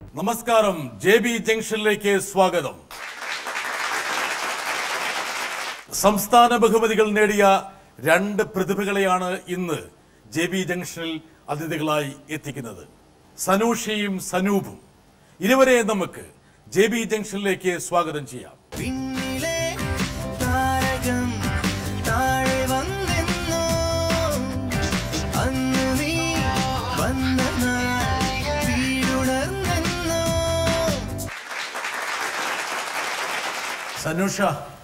നമസ്കാരം J B ജംഗ്ഷനിലേക്ക് സ്വാഗതം സംസ്ഥാന ബഹുമതികൾ നേടിയ രണ്ട് പ്രതിഭകളെയാണ് ഇന്ന് ജെ ബി ജംഗ്ഷനിൽ അതിഥികളായി എത്തിക്കുന്നത് സനൂഷയും സനൂപും ഇരുവരെ നമുക്ക് ജെ ബി ജംഗ്ഷനിലേക്ക് സ്വാഗതം ചെയ്യാം പിന്നിലെ താരകം താഴെ വന്നെന്നോ അന്ന് നീ വന്ന നാൾ വീടുണർന്നെന്നോ സനൂഷ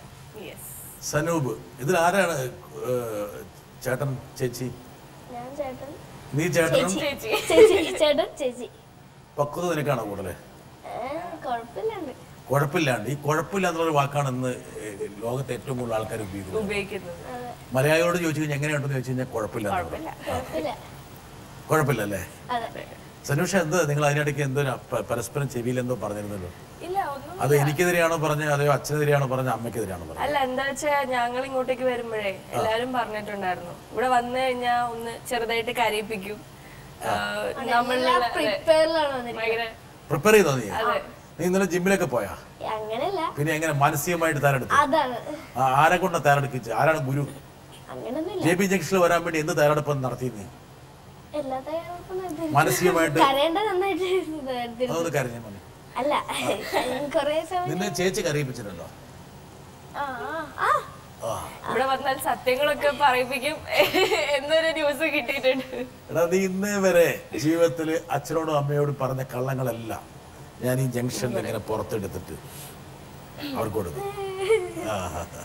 സനൂപ് ഇതിൽ ആരാണ് ഏഹ്, ചേട്ടൻ ചേച്ചി ഞാൻ ചേട്ടൻ നീ ചേട്ടനും ചേച്ചി ചേച്ചി ചേട്ടൻ ചേച്ചി പക്വത നിനക്കാണോ കൂടുതൽ ഏ, കുഴപ്പമില്ലാണ്ട് കുഴപ്പമില്ലാണ്ട് ഈ കുഴപ്പമില്ല എന്നുള്ള വാക്കാണ് ഇന്ന് ഏഹ്, ലോകത്തെ ഏറ്റവും കൂടുതൽ ആൾക്കാർ ഉപയോഗിക്കുന്നത് ഉപയോഗിക്കുന്നത് മലയാളികളോട് ചോദിച്ചു കഴിഞ്ഞാൽ എങ്ങനെയുണ്ടെന്ന് ചോദിച്ചു കഴിഞ്ഞാൽ കുഴപ്പമില്ല എന്ന് പറയും. കുഴപ്പമില്ല കുഴപ്പമില്ല അല്ലേ അതെ സനൂഷ എന്താ നിങ്ങൾ അതിനിടയ്ക്ക് എന്തോ ഒരു പ- പരസ്പരം ചെവിയിൽ എന്തോ പറഞ്ഞിരുന്നല്ലോ ഇല്ല ഒന്നും അത് എനിക്കെതിരെയാണോ പറഞ്ഞത് അതോ അച്ഛനെതിരെയാണോ പറഞ്ഞത് അമ്മയ്ക്കെതിരെയാണോ പറഞ്ഞത് അല്ല എന്താ വെച്ചാ ഞങ്ങൾ ഇങ്ങോട്ടേക്ക് വരുമ്പോഴേ എല്ലാരും പറഞ്ഞിട്ടുണ്ടായിരുന്നു ഇവിടെ വന്നു കഴിഞ്ഞാ ഒന്ന് ചെറുതായിട്ട് കരയിപ്പിക്കും നമ്മളിലുള്ള പ്രിപ്പയറിലാണ് വന്നിരിക്കുന്നത് ഭയങ്കര പ്രിപ്പയർ ചെയ്തോ നീ അതെ നീ ഇന്നലെ ജിമ്മിലൊക്കെ പോയാ അങ്ങനെയല്ല പിന്നെ എങ്ങനെ മാനസികമായിട്ട് തയ്യാറെടുത്തു അതാണ് ആ, ആരെ കൊണ്ട് തയ്യാറെടുക്കിച്ച് ആരാണ് ഗുരു അങ്ങനൊന്നുമില്ല ജെ പി ജംഗ്ഷനിൽ വരാൻ വേണ്ടി എന്ത് തയ്യാറെടുപ്പ് നടത്തി നീ എല്ലാ തയ്യാറെടുപ്പും നടത്തി. മാനസികമായിട്ട് കരയേണ്ട നന്നായിട്ട് നടത്തി. അതൊന്ന് കരഞ്ഞാൽ മതി അല്ല കൊറേ സമയം നിന്നെ ചേച്ചി കരയിപ്പിച്ചിട്ടുണ്ടോ ആ ആ, ആ ആ ഇവിടെ വന്നാൽ സത്യങ്ങളൊക്കെ പറയിപ്പിക്കും എന്നൊരു ന്യൂസ് കിട്ടിയിട്ടുണ്ട് എടാ നീ ഇന്നേ വരെ ജീവിതത്തിൽ അച്ഛനോടും അമ്മയോടും പറഞ്ഞ കള്ളങ്ങളെല്ലാം ഞാൻ ഈ ജംഗ്ഷനിൽ ഇങ്ങനെ പുറത്തെടുത്തിട്ട് അവർക്ക് കൊടുത്തു ആ.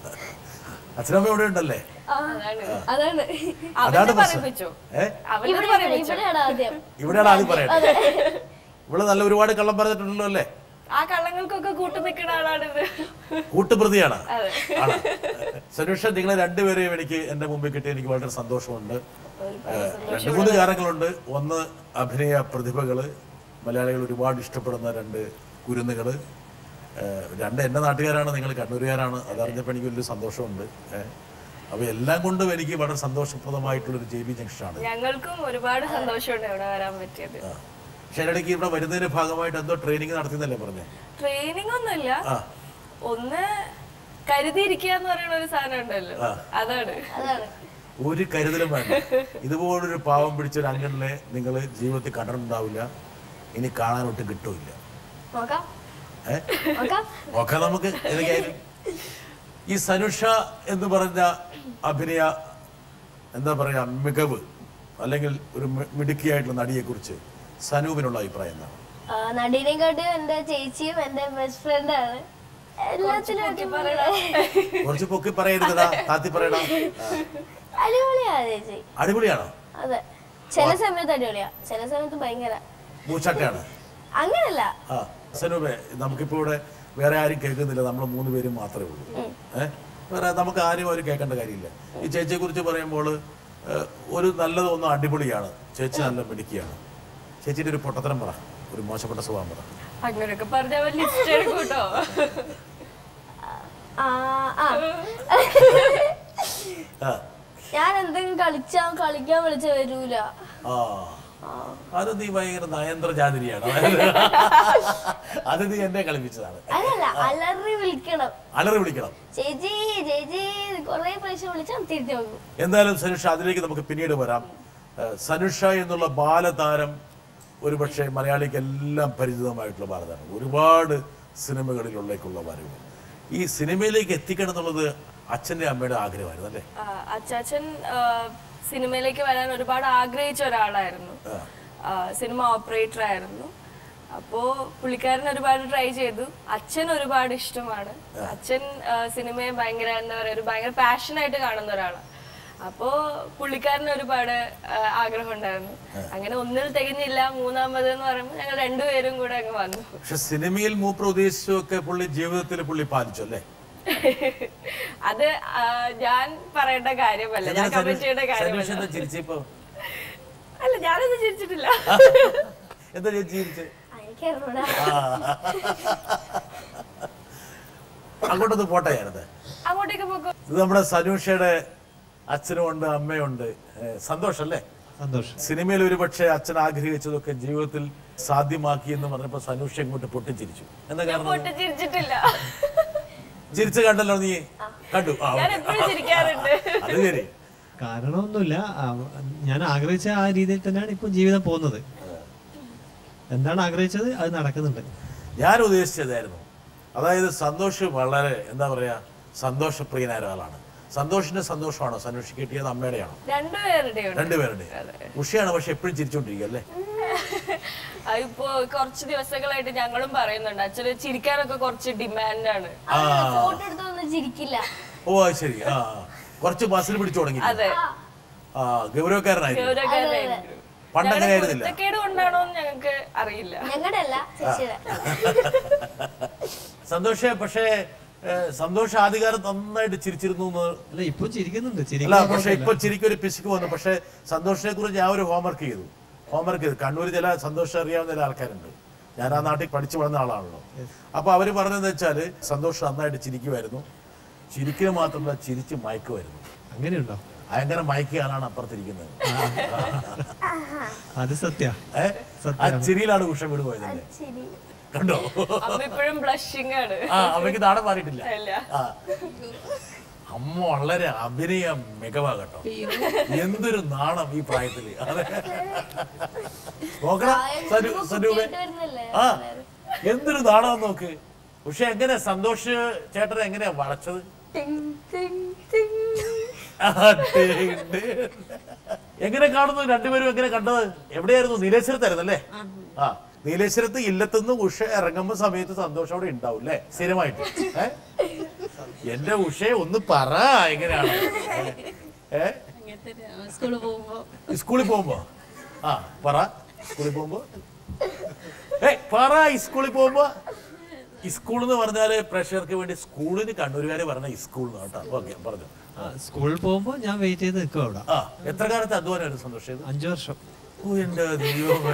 അച്ഛനമ്മ ഇവിടെ ഉണ്ടല്ലേ അതാണ് അതാണ് അതാണ് അവനെ പ്രശ്നം പറയിപ്പിച്ചോ ഏ അവനെ ഇവിടെ പറയിപ്പിച്ചോ ഇവിടെയാണ് ആദ്യം ഇവിടെയാണ് ആദ്യം പറയട്ടെ ഇവിടെ നല്ല ഒരുപാട് കള്ളം പറഞ്ഞിട്ടുണ്ടല്ലോ അല്ലേ ആ കള്ളങ്ങൾക്കൊക്കെ കൂട്ടു നിൽക്കുന്ന ആളാണിത് കൂട്ടുപ്രതിയാണ് അതെ ആണ് സനുഷ നിങ്ങളെ രണ്ടുപേരെയും എനിക്ക് എന്റെ മുമ്പിൽ കിട്ടി എനിക്ക് വളരെ സന്തോഷമുണ്ട് ഏഹ്, രണ്ട് മൂന്ന് കാരണങ്ങളുണ്ട് ഒന്ന് അഭിനയ പ്രതിഭകള് മലയാളികൾ ഒരുപാട് ഇഷ്ടപ്പെടുന്ന രണ്ട് കുരുന്നുകള് ഏഹ്, രണ്ട് എൻ്റെ നാട്ടുകാരാണ് നിങ്ങൾ കണ്ണൂരുകാരാണ് അതറിഞ്ഞപ്പോൾ എനിക്ക് വലിയ സന്തോഷമുണ്ട് ഏഹ്. അപ്പോൾ എല്ലാം കൊണ്ടും എനിക്ക് വളരെ സന്തോഷപ്രദമായിട്ടുള്ളൊരു ജെ ബി ജംഗ്ഷനാണ് ഞങ്ങൾക്കും ഒരുപാട് സന്തോഷമുണ്ട് ഇവിടെ വരാൻ പറ്റിയത് ആ. പക്ഷേ ഇടയ്ക്ക് ഇവിടെ വരുന്നതിന്റെ ഭാഗമായിട്ട് എന്തോ ട്രെയിനിങ് നടത്തിയെന്നല്ലേ പറഞ്ഞേ ട്രെയിനിങ് ഒന്നുമില്ല ആ ഒന്ന് കരുതിയിരിക്കുക എന്ന് പറയുന്ന ഒരു സാധനം ഉണ്ടല്ലോ അതാണ് അതാണ് ഒരു കരുതലും വേണ്ട ഇതുപോലൊരു പാവം പിടിച്ചൊരു അംഗനെ നിങ്ങൾ ജീവിതത്തിൽ കണ്ടിട്ടുണ്ടാവില്ല ഇനി കാണാനൊട്ട് കിട്ടൂല നോക്കാം ഏ നോക്കാം ഒക്കെ നമുക്ക് ഏതൊക്കെയായാലും ഈ സനുഷ എന്ന് പറഞ്ഞ അഭിനയ എന്താ പറയാ മികവ് അല്ലെങ്കിൽ ഒരു മി- മിടുക്കിയായിട്ടുള്ള നടിയെക്കുറിച്ച് സനൂപിനുള്ള അഭിപ്രായം എന്താണ് ആ, നടീനെക്കാട്ടും എന്റെ ചേച്ചിയും എന്റെ ബെസ്റ്റ് ഫ്രണ്ടാണ് എല്ലാത്തിലും അടിപൊളിയാ. കുറച്ച് പൊക്കി പറയരുതടാ താത്തി പറയടാ ആ. അടിപൊളിയാ ചേച്ചി അടിപൊളിയാണോ അതെ ചില സമയത്ത് അടിപൊളിയാ ചില സമയത്ത് ഭയങ്കര മൂച്ചട്ടയാണ് അങ്ങനല്ല ആ സനൂപേ നമുക്കിപ്പോ ഇവിടെ വേറെ ആരും കേൾക്കുന്നില്ല നമ്മൾ മൂന്ന് പേരും മാത്രമേ ഉള്ളൂ ഏഹ് വേറെ നമുക്ക് ആരും അവർ കേൾക്കേണ്ട കാര്യമില്ല ഈ ചേച്ചിയെ കുറിച്ച് പറയുമ്പോൾ ഏഹ്, ഒരു നല്ലതൊന്നും അടിപൊളിയാണ് ചേച്ചി നല്ല മിടുക്കിയാണ് ചേച്ചിയുടെ ഒരു പൊട്ടത്തരം പറ ഒരു മോശപ്പെട്ട സ്വഭാവം പറ അങ്ങനെയൊക്കെ പറഞ്ഞ ലിസ്റ്റ് എടുക്കും കേട്ടോ ആ ആ ആ ഞാൻ എന്തെങ്കിലും കളിച്ചാ കളിക്കാൻ വിളിച്ച വരൂല ആ അത് നീ ഭയങ്കര നയന്ത്ര ജാതിരിയാണ് അത് നീ എന്നെ കളിപ്പിച്ചതാണ് അതല്ല അലറി വിളിക്കണം അലറി വിളിക്കണം ചേച്ചി ചേച്ചി കൊറേ പ്രാവശ്യം വിളിച്ചാൽ തിരിച്ചു നോക്കും എന്തായാലും സനുഷ അതിലേക്ക് നമുക്ക് പിന്നീട് വരാം ഏഹ് സനുഷ എന്നുള്ള ബാലതാരം ഒരുപക്ഷെ മലയാളിക്ക് എല്ലാം പരിചിതമായിട്ടുള്ള ബാലതാരം ഒരുപാട് സിനിമകളിലുള്ളേക്കുള്ള വരവ് ഈ സിനിമയിലേക്ക് എത്തിക്കണം എന്നുള്ളത് അച്ഛൻ്റെ അമ്മയുടെ ആഗ്രഹമായിരുന്നു അല്ലേ ആ, അച്ചാച്ചൻ ആ, സിനിമയിലേക്ക് വരാൻ ഒരുപാട് ആഗ്രഹിച്ച ഒരാളായിരുന്നു ആ, സിനിമ ഓപ്പറേറ്റർ ആയിരുന്നു അപ്പോ പുള്ളിക്കാരൻ ഒരുപാട് ട്രൈ ചെയ്തു അച്ഛൻ ഒരുപാട് ഇഷ്ടമാണ് അച്ഛൻ ആ, സിനിമയെ ഭയങ്കര എന്താ പറയാ ഒരു ഭയങ്കര പാഷനായിട്ട് കാണുന്ന ഒരാളാണ് അപ്പോ പുള്ളിക്കാരന് ഒരുപാട് ആ, ആഗ്രഹം ഉണ്ടായിരുന്നു അങ്ങനെ ഒന്നിൽ തികഞ്ഞില്ല മൂന്നാമത് എന്ന് പറയുമ്പോൾ ഞങ്ങൾ രണ്ടുപേരും കൂടെ അങ്ങ് വന്നു പക്ഷെ സിനിമയിൽ മൂപ്പർ ഉദ്ദേശിച്ചൊക്കെ പുള്ളി ജീവിതത്തിൽ പുള്ളി പാലിച്ചു അല്ലേ അത് ആ, ഞാൻ പറയേണ്ട കാര്യമല്ല ഞാൻ കമന്റ് ചെയ്യേണ്ട സനുഷ കാര്യമല്ല എന്താ ചിരിച്ചിപ്പോ അല്ല ഞാനൊന്നും ചിരിച്ചിട്ടില്ല എന്താ ചേച്ചി ചിരിച്ച് എനിക്കറിഞ്ഞൂടാ അങ്ങോട്ടൊന്ന് പോട്ടെ ഞാനത് അങ്ങോട്ടേക്ക് പോക്കോ ഇത് നമ്മുടെ സനൂഷയുടെ അച്ഛനുമുണ്ട് അമ്മയുണ്ട് ഏഹ് സന്തോഷല്ലേ സന്തോഷം സിനിമയിൽ ഒരുപക്ഷെ അച്ഛൻ ആഗ്രഹിച്ചതൊക്കെ ജീവിതത്തിൽ സാധ്യമാക്കി എന്ന് പറഞ്ഞപ്പോ സനൂഷ ഇങ്ങോട്ട് പൊട്ടിച്ചിരിച്ചു എന്താ കാരണം പൊട്ടി ചിരിച്ചിട്ടില്ല ചിരിച്ചു കണ്ടല്ലോ നീ കണ്ടു ആ, ഞാൻ ഓക്കേ. എപ്പോഴും ചിരിക്കാറുണ്ട് അത് ശരി കാരണമൊന്നുമില്ല ആ, ഞാൻ ആഗ്രഹിച്ച ആ രീതിയിൽ തന്നെയാണ് ഇപ്പൊ ജീവിതം പോകുന്നത് എന്താണ് ആഗ്രഹിച്ചത് അത് നടക്കുന്നുണ്ട് ഞാൻ ഉദ്ദേശിച്ചതായിരുന്നു അതായത് സന്തോഷ് വളരെ എന്താ പറയാ സന്തോഷപ്രിയനായ ഒരാളാണ് സന്തോഷിന്റെ സന്തോഷമാണോ സനൂഷ് കിട്ടിയത് അമ്മയുടെയാണോ രണ്ടുപേരുടെയും രണ്ടുപേരുടെ ഉഷയാണ് പക്ഷെ എപ്പോഴും ചിരിച്ചോണ്ടിരിക്കുക അല്ലേ ഇപ്പോ കുറച്ച് ദിവസങ്ങളായിട്ട് ഞങ്ങളും പറയുന്നുണ്ട് അച്ഛന് ചിരിക്കാനൊക്കെ കുറച്ച് ഡിമാൻഡാണ് ഫോട്ടോ എടുത്തൊന്നും ചിരിക്കില്ല ഓ അത് ശരി ആ ആ. കുറച്ച് ബസ്സിൽ പിടിച്ചു തുടങ്ങി അതെ ആ ഗൗരവക്കാരനായിരുന്നു ഗൗരവകാരനായിരുന്നു പണ്ട് അങ്ങനെ ആയിരുന്നില്ല കുരുത്തക്കേട് കൊണ്ടാണോ എന്ന് ഞങ്ങൾക്ക് അറിയില്ല ഞങ്ങളുടെ അല്ല ചേച്ചിയുടെ സന്തോഷ പക്ഷേ ഏ, സന്തോഷ ആധികാരം നന്നായിട്ട് ചിരിച്ചിരുന്നു എന്ന് അല്ല ഇപ്പൊ ചിരിക്കുന്നുണ്ട് അല്ല ചിരിക്കുന്ന പക്ഷെ ഇപ്പൊ ചിരിക്കൊരു പിശുക്ക് വന്നു പക്ഷെ സന്തോഷിനെ കുറിച്ച് ഞാൻ ഒരു ഹോംവർക്ക് ചെയ്തു ഹോംവർക്ക് ചെയ്തു കണ്ണൂർ ചില സന്തോഷം അറിയാവുന്ന ചില ആൾക്കാരുണ്ട് ഞാൻ ആ നാട്ടിൽ പഠിച്ചു വളർന്ന ആളാണല്ലോ അപ്പൊ അവര് പറഞ്ഞതെന്ന് വെച്ചാല് സന്തോഷം നന്നായിട്ട് ചിരിക്കുമായിരുന്നു ചിരിക്കുക മാത്രമല്ല ചിരിച്ച് മയക്കുമായിരുന്നു അങ്ങനെയുണ്ടോ അങ്ങനെ മയക്കിയ ആളാണ് അപ്പുറത്തിരിക്കുന്നത് അത് സത്യ ഏ ആ ചിരിയിലാണ് ഉഷ വീട് പോയതല്ലേ ശരി കണ്ടോ അമ്മ ഇപ്പോഴും ബ്ലഷിംഗ് ആണ് ആ അമ്മയ്ക്ക് നാടൻ മാറിയിട്ടില്ല ഇല്ല ആ. അമ്മ വളരെ അഭിനയ മികവാ കേട്ടോ എന്തൊരു നാണം ഈ പ്രായത്തില് അതെ നോക്കണം സനു സനൂപേ കുട്ടിയായിട്ട് വരുന്നല്ലേ ആ എന്തൊരു നാണം നോക്ക് പക്ഷെ എങ്ങനെ സന്തോഷ് ചേട്ടൻ എങ്ങനെയാ വളച്ചത് ആ, ടേ, ടേ. എങ്ങനെ കാണുന്നു രണ്ടുപേരും എങ്ങനെ കണ്ടത് എവിടെയായിരുന്നു നീലേശ്വരത്തായിരുന്നു അല്ലേ ആ നീലേശ്വരത്ത് ഇല്ലത്തുനിന്ന് ഉഷ ഇറങ്ങുമ്പോ സമയത്ത് സന്തോഷം അവിടെ ഉണ്ടാവും അല്ലേ സ്ഥിരമായിട്ട് ഏ എന്റെ ഉഷയെ ഒന്ന് പറ എങ്ങനെയാണ് ഏ സ്കൂളിൽ പോകുമ്പോ സ്കൂളിൽ പോകുമ്പോ ആ പറ സ്കൂളിൽ പോകുമ്പോ ഏ പറ സ്കൂളിൽ പോകുമ്പോ സ്കൂൾ എന്ന് പറഞ്ഞാല് പ്രഷർക്ക് വേണ്ടി സ്കൂളിന് കണ്ണൂരുകാര് പറഞ്ഞ സ്കൂൾ കേട്ടോ ഓക്കെ പറഞ്ഞു ആ, സ്കൂളിൽ പോകുമ്പോ ഞാൻ വെയിറ്റ് ചെയ്ത് നിൽക്കും അവിടെ ആ എത്ര കാലത്ത് അധ്വാനമായിരുന്നു സന്തോഷം അഞ്ചു വർഷം ഓ, എന്റെ ദൈവമേ.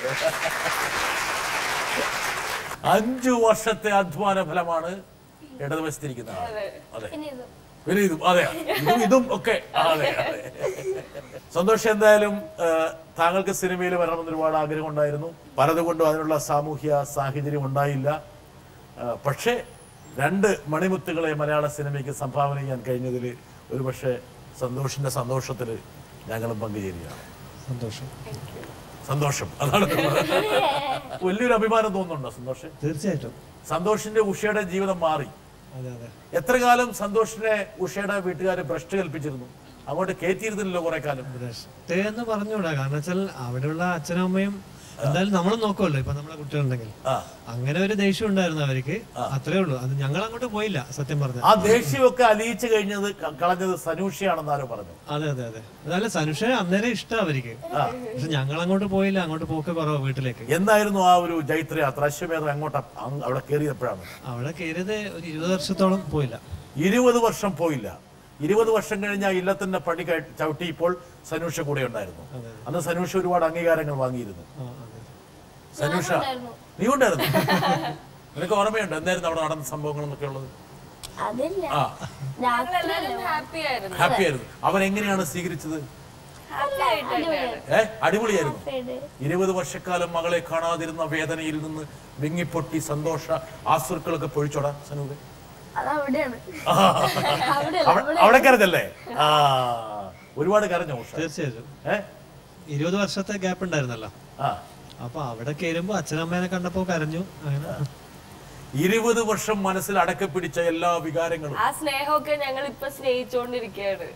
അഞ്ചു വർഷത്തെ അധ്വാന ഫലമാണ് ഇടതുവശത്തിരിക്കുന്ന ആൾ. അതെ പിന്നെ ഇത് പിന്നെ ഇതും അതെ ഇതും ഇതും ഒക്കെ ആ, അതെ അതെ സന്തോഷം എന്തായാലും ആ, താങ്കൾക്ക് സിനിമയിൽ വരണമെന്ന് ഒരുപാട് ആഗ്രഹം ഉണ്ടായിരുന്നു പലതുകൊണ്ടും അതിനുള്ള സാമൂഹ്യ സാഹചര്യം ഉണ്ടായില്ല ആ, പക്ഷേ രണ്ട് മണിമുത്തുകളെ മലയാള സിനിമയ്ക്ക് സംഭാവന ചെയ്യാൻ കഴിഞ്ഞതിൽ ഒരുപക്ഷെ സന്തോഷിന്റെ സന്തോഷത്തിൽ ഞങ്ങളും പങ്കുചേരുകയാണ് സന്തോഷം സന്തോഷം അതാണ് വലിയൊരു അഭിമാനം തോന്നുന്നുണ്ടോ സന്തോഷം തീർച്ചയായിട്ടും സന്തോഷിന്റെ ഉഷയുടെ ജീവിതം മാറി അതെ അതെ എത്ര കാലം സന്തോഷിനെ ഉഷയുടെ വീട്ടുകാരെ ഭ്രഷ്ട് കൽപ്പിച്ചിരുന്നു അങ്ങോട്ട് കയറ്റിയിരുന്നില്ലല്ലോ കുറെ കാലം ഭ്രഷ്ട് എന്ന് പറഞ്ഞൂടാ കാരണം വെച്ചാൽ അവിടെയുള്ള അച്ഛനും അമ്മയും എന്തായാലും നമ്മൾ നോക്കുമല്ലോ ഇപ്പൊ നമ്മളെ കുട്ടികളുണ്ടെങ്കിൽ ആ അങ്ങനെ ഒരു ദേഷ്യം ഉണ്ടായിരുന്നു അവർക്ക് അത്രേ ഉള്ളൂ അത് ഞങ്ങൾ അങ്ങോട്ട് പോയില്ല സത്യം പറഞ്ഞ ആ ദേഷ്യമൊക്കെ അലിയിച്ചു കഴിഞ്ഞത് ക- കളഞ്ഞത് സനൂഷിയാണെന്ന് ആരോ പറഞ്ഞു അതെ അതെ അതെ അതല്ല സനുഷ അന്നേരം ഇഷ്ടം അവർക്ക് പക്ഷെ ഞങ്ങൾ അങ്ങോട്ട് പോയില്ല അങ്ങോട്ട് പോക്ക് കുറവ് വീട്ടിലേക്ക് എന്നായിരുന്നു ആ ഒരു ജൈത്രയാത്ര അശ്വമേധം അങ്ങോട്ട് അങ് അവിടെ കയറിയപ്പോഴാണ് അവിടെ കയറിയത് ഒരു ഇരുപത് വർഷത്തോളം പോയില്ല ഇരുപത് വർഷം പോയില്ല ഇരുപത് വർഷം കഴിഞ്ഞ ആ ഇല്ലത്തിന്റെ പണി കഴി- ചവിട്ടി ഇപ്പോൾ സനൂഷ കൂടെ ഉണ്ടായിരുന്നു അന്ന് സനൂഷ ഒരുപാട് അംഗീകാരങ്ങൾ വാങ്ങിയിരുന്നു ആ, അതെ. സനൂഷ ഉണ്ടായിരുന്നു. നീ ഉണ്ടായിരുന്നു നിനക്ക് ഓർമ്മയുണ്ട് എന്തായിരുന്നു അവിടെ നടന്ന സംഭവങ്ങൾ എന്നൊക്കെ ഉള്ളത് അതില്ല ആ ഞങ്ങളെല്ലാരും ഹാപ്പി ആയിരുന്നു ഹാപ്പി ആയിരുന്നു അവൻ എങ്ങനെയാണ് സ്വീകരിച്ചത് ഹാപ്പി ആയിട്ട് തന്നെയാണ് ഏ അടിപൊളിയായിരുന്നു പേട് ഇരുപത് വർഷക്കാലം മകളെ കാണാതിരുന്ന വേദനയിൽ നിന്ന് വിങ്ങിപ്പൊട്ടി സന്തോഷ ആസുക്കളൊക്കെ പൊഴിച്ചോടാ സനൂപെ അതവിടെയാണ് അവിടെ അവ- അവിടെ കരഞ്ഞല്ലേ ആ ഒരുപാട് കരഞ്ഞോ ഉഷ തീർച്ചയായിട്ടും ഏ ഇരുപത് വർഷത്തെ ഗ്യാപ്പ് ഉണ്ടായിരുന്നല്ലോ ആ അപ്പൊ അവിടെ കയറുമ്പോ അച്ഛനമ്മേനെ കണ്ടപ്പോ കരഞ്ഞു അങ്ങനെ ഇരുപത് വർഷം മനസ്സിൽ അടക്കി പിടിച്ച എല്ലാ വികാരങ്ങളും ആ സ്നേഹമൊക്കെ ഞങ്ങൾ ഇപ്പൊ സ്നേഹിച്ചുകൊണ്ടിരിക്കുകയാണ്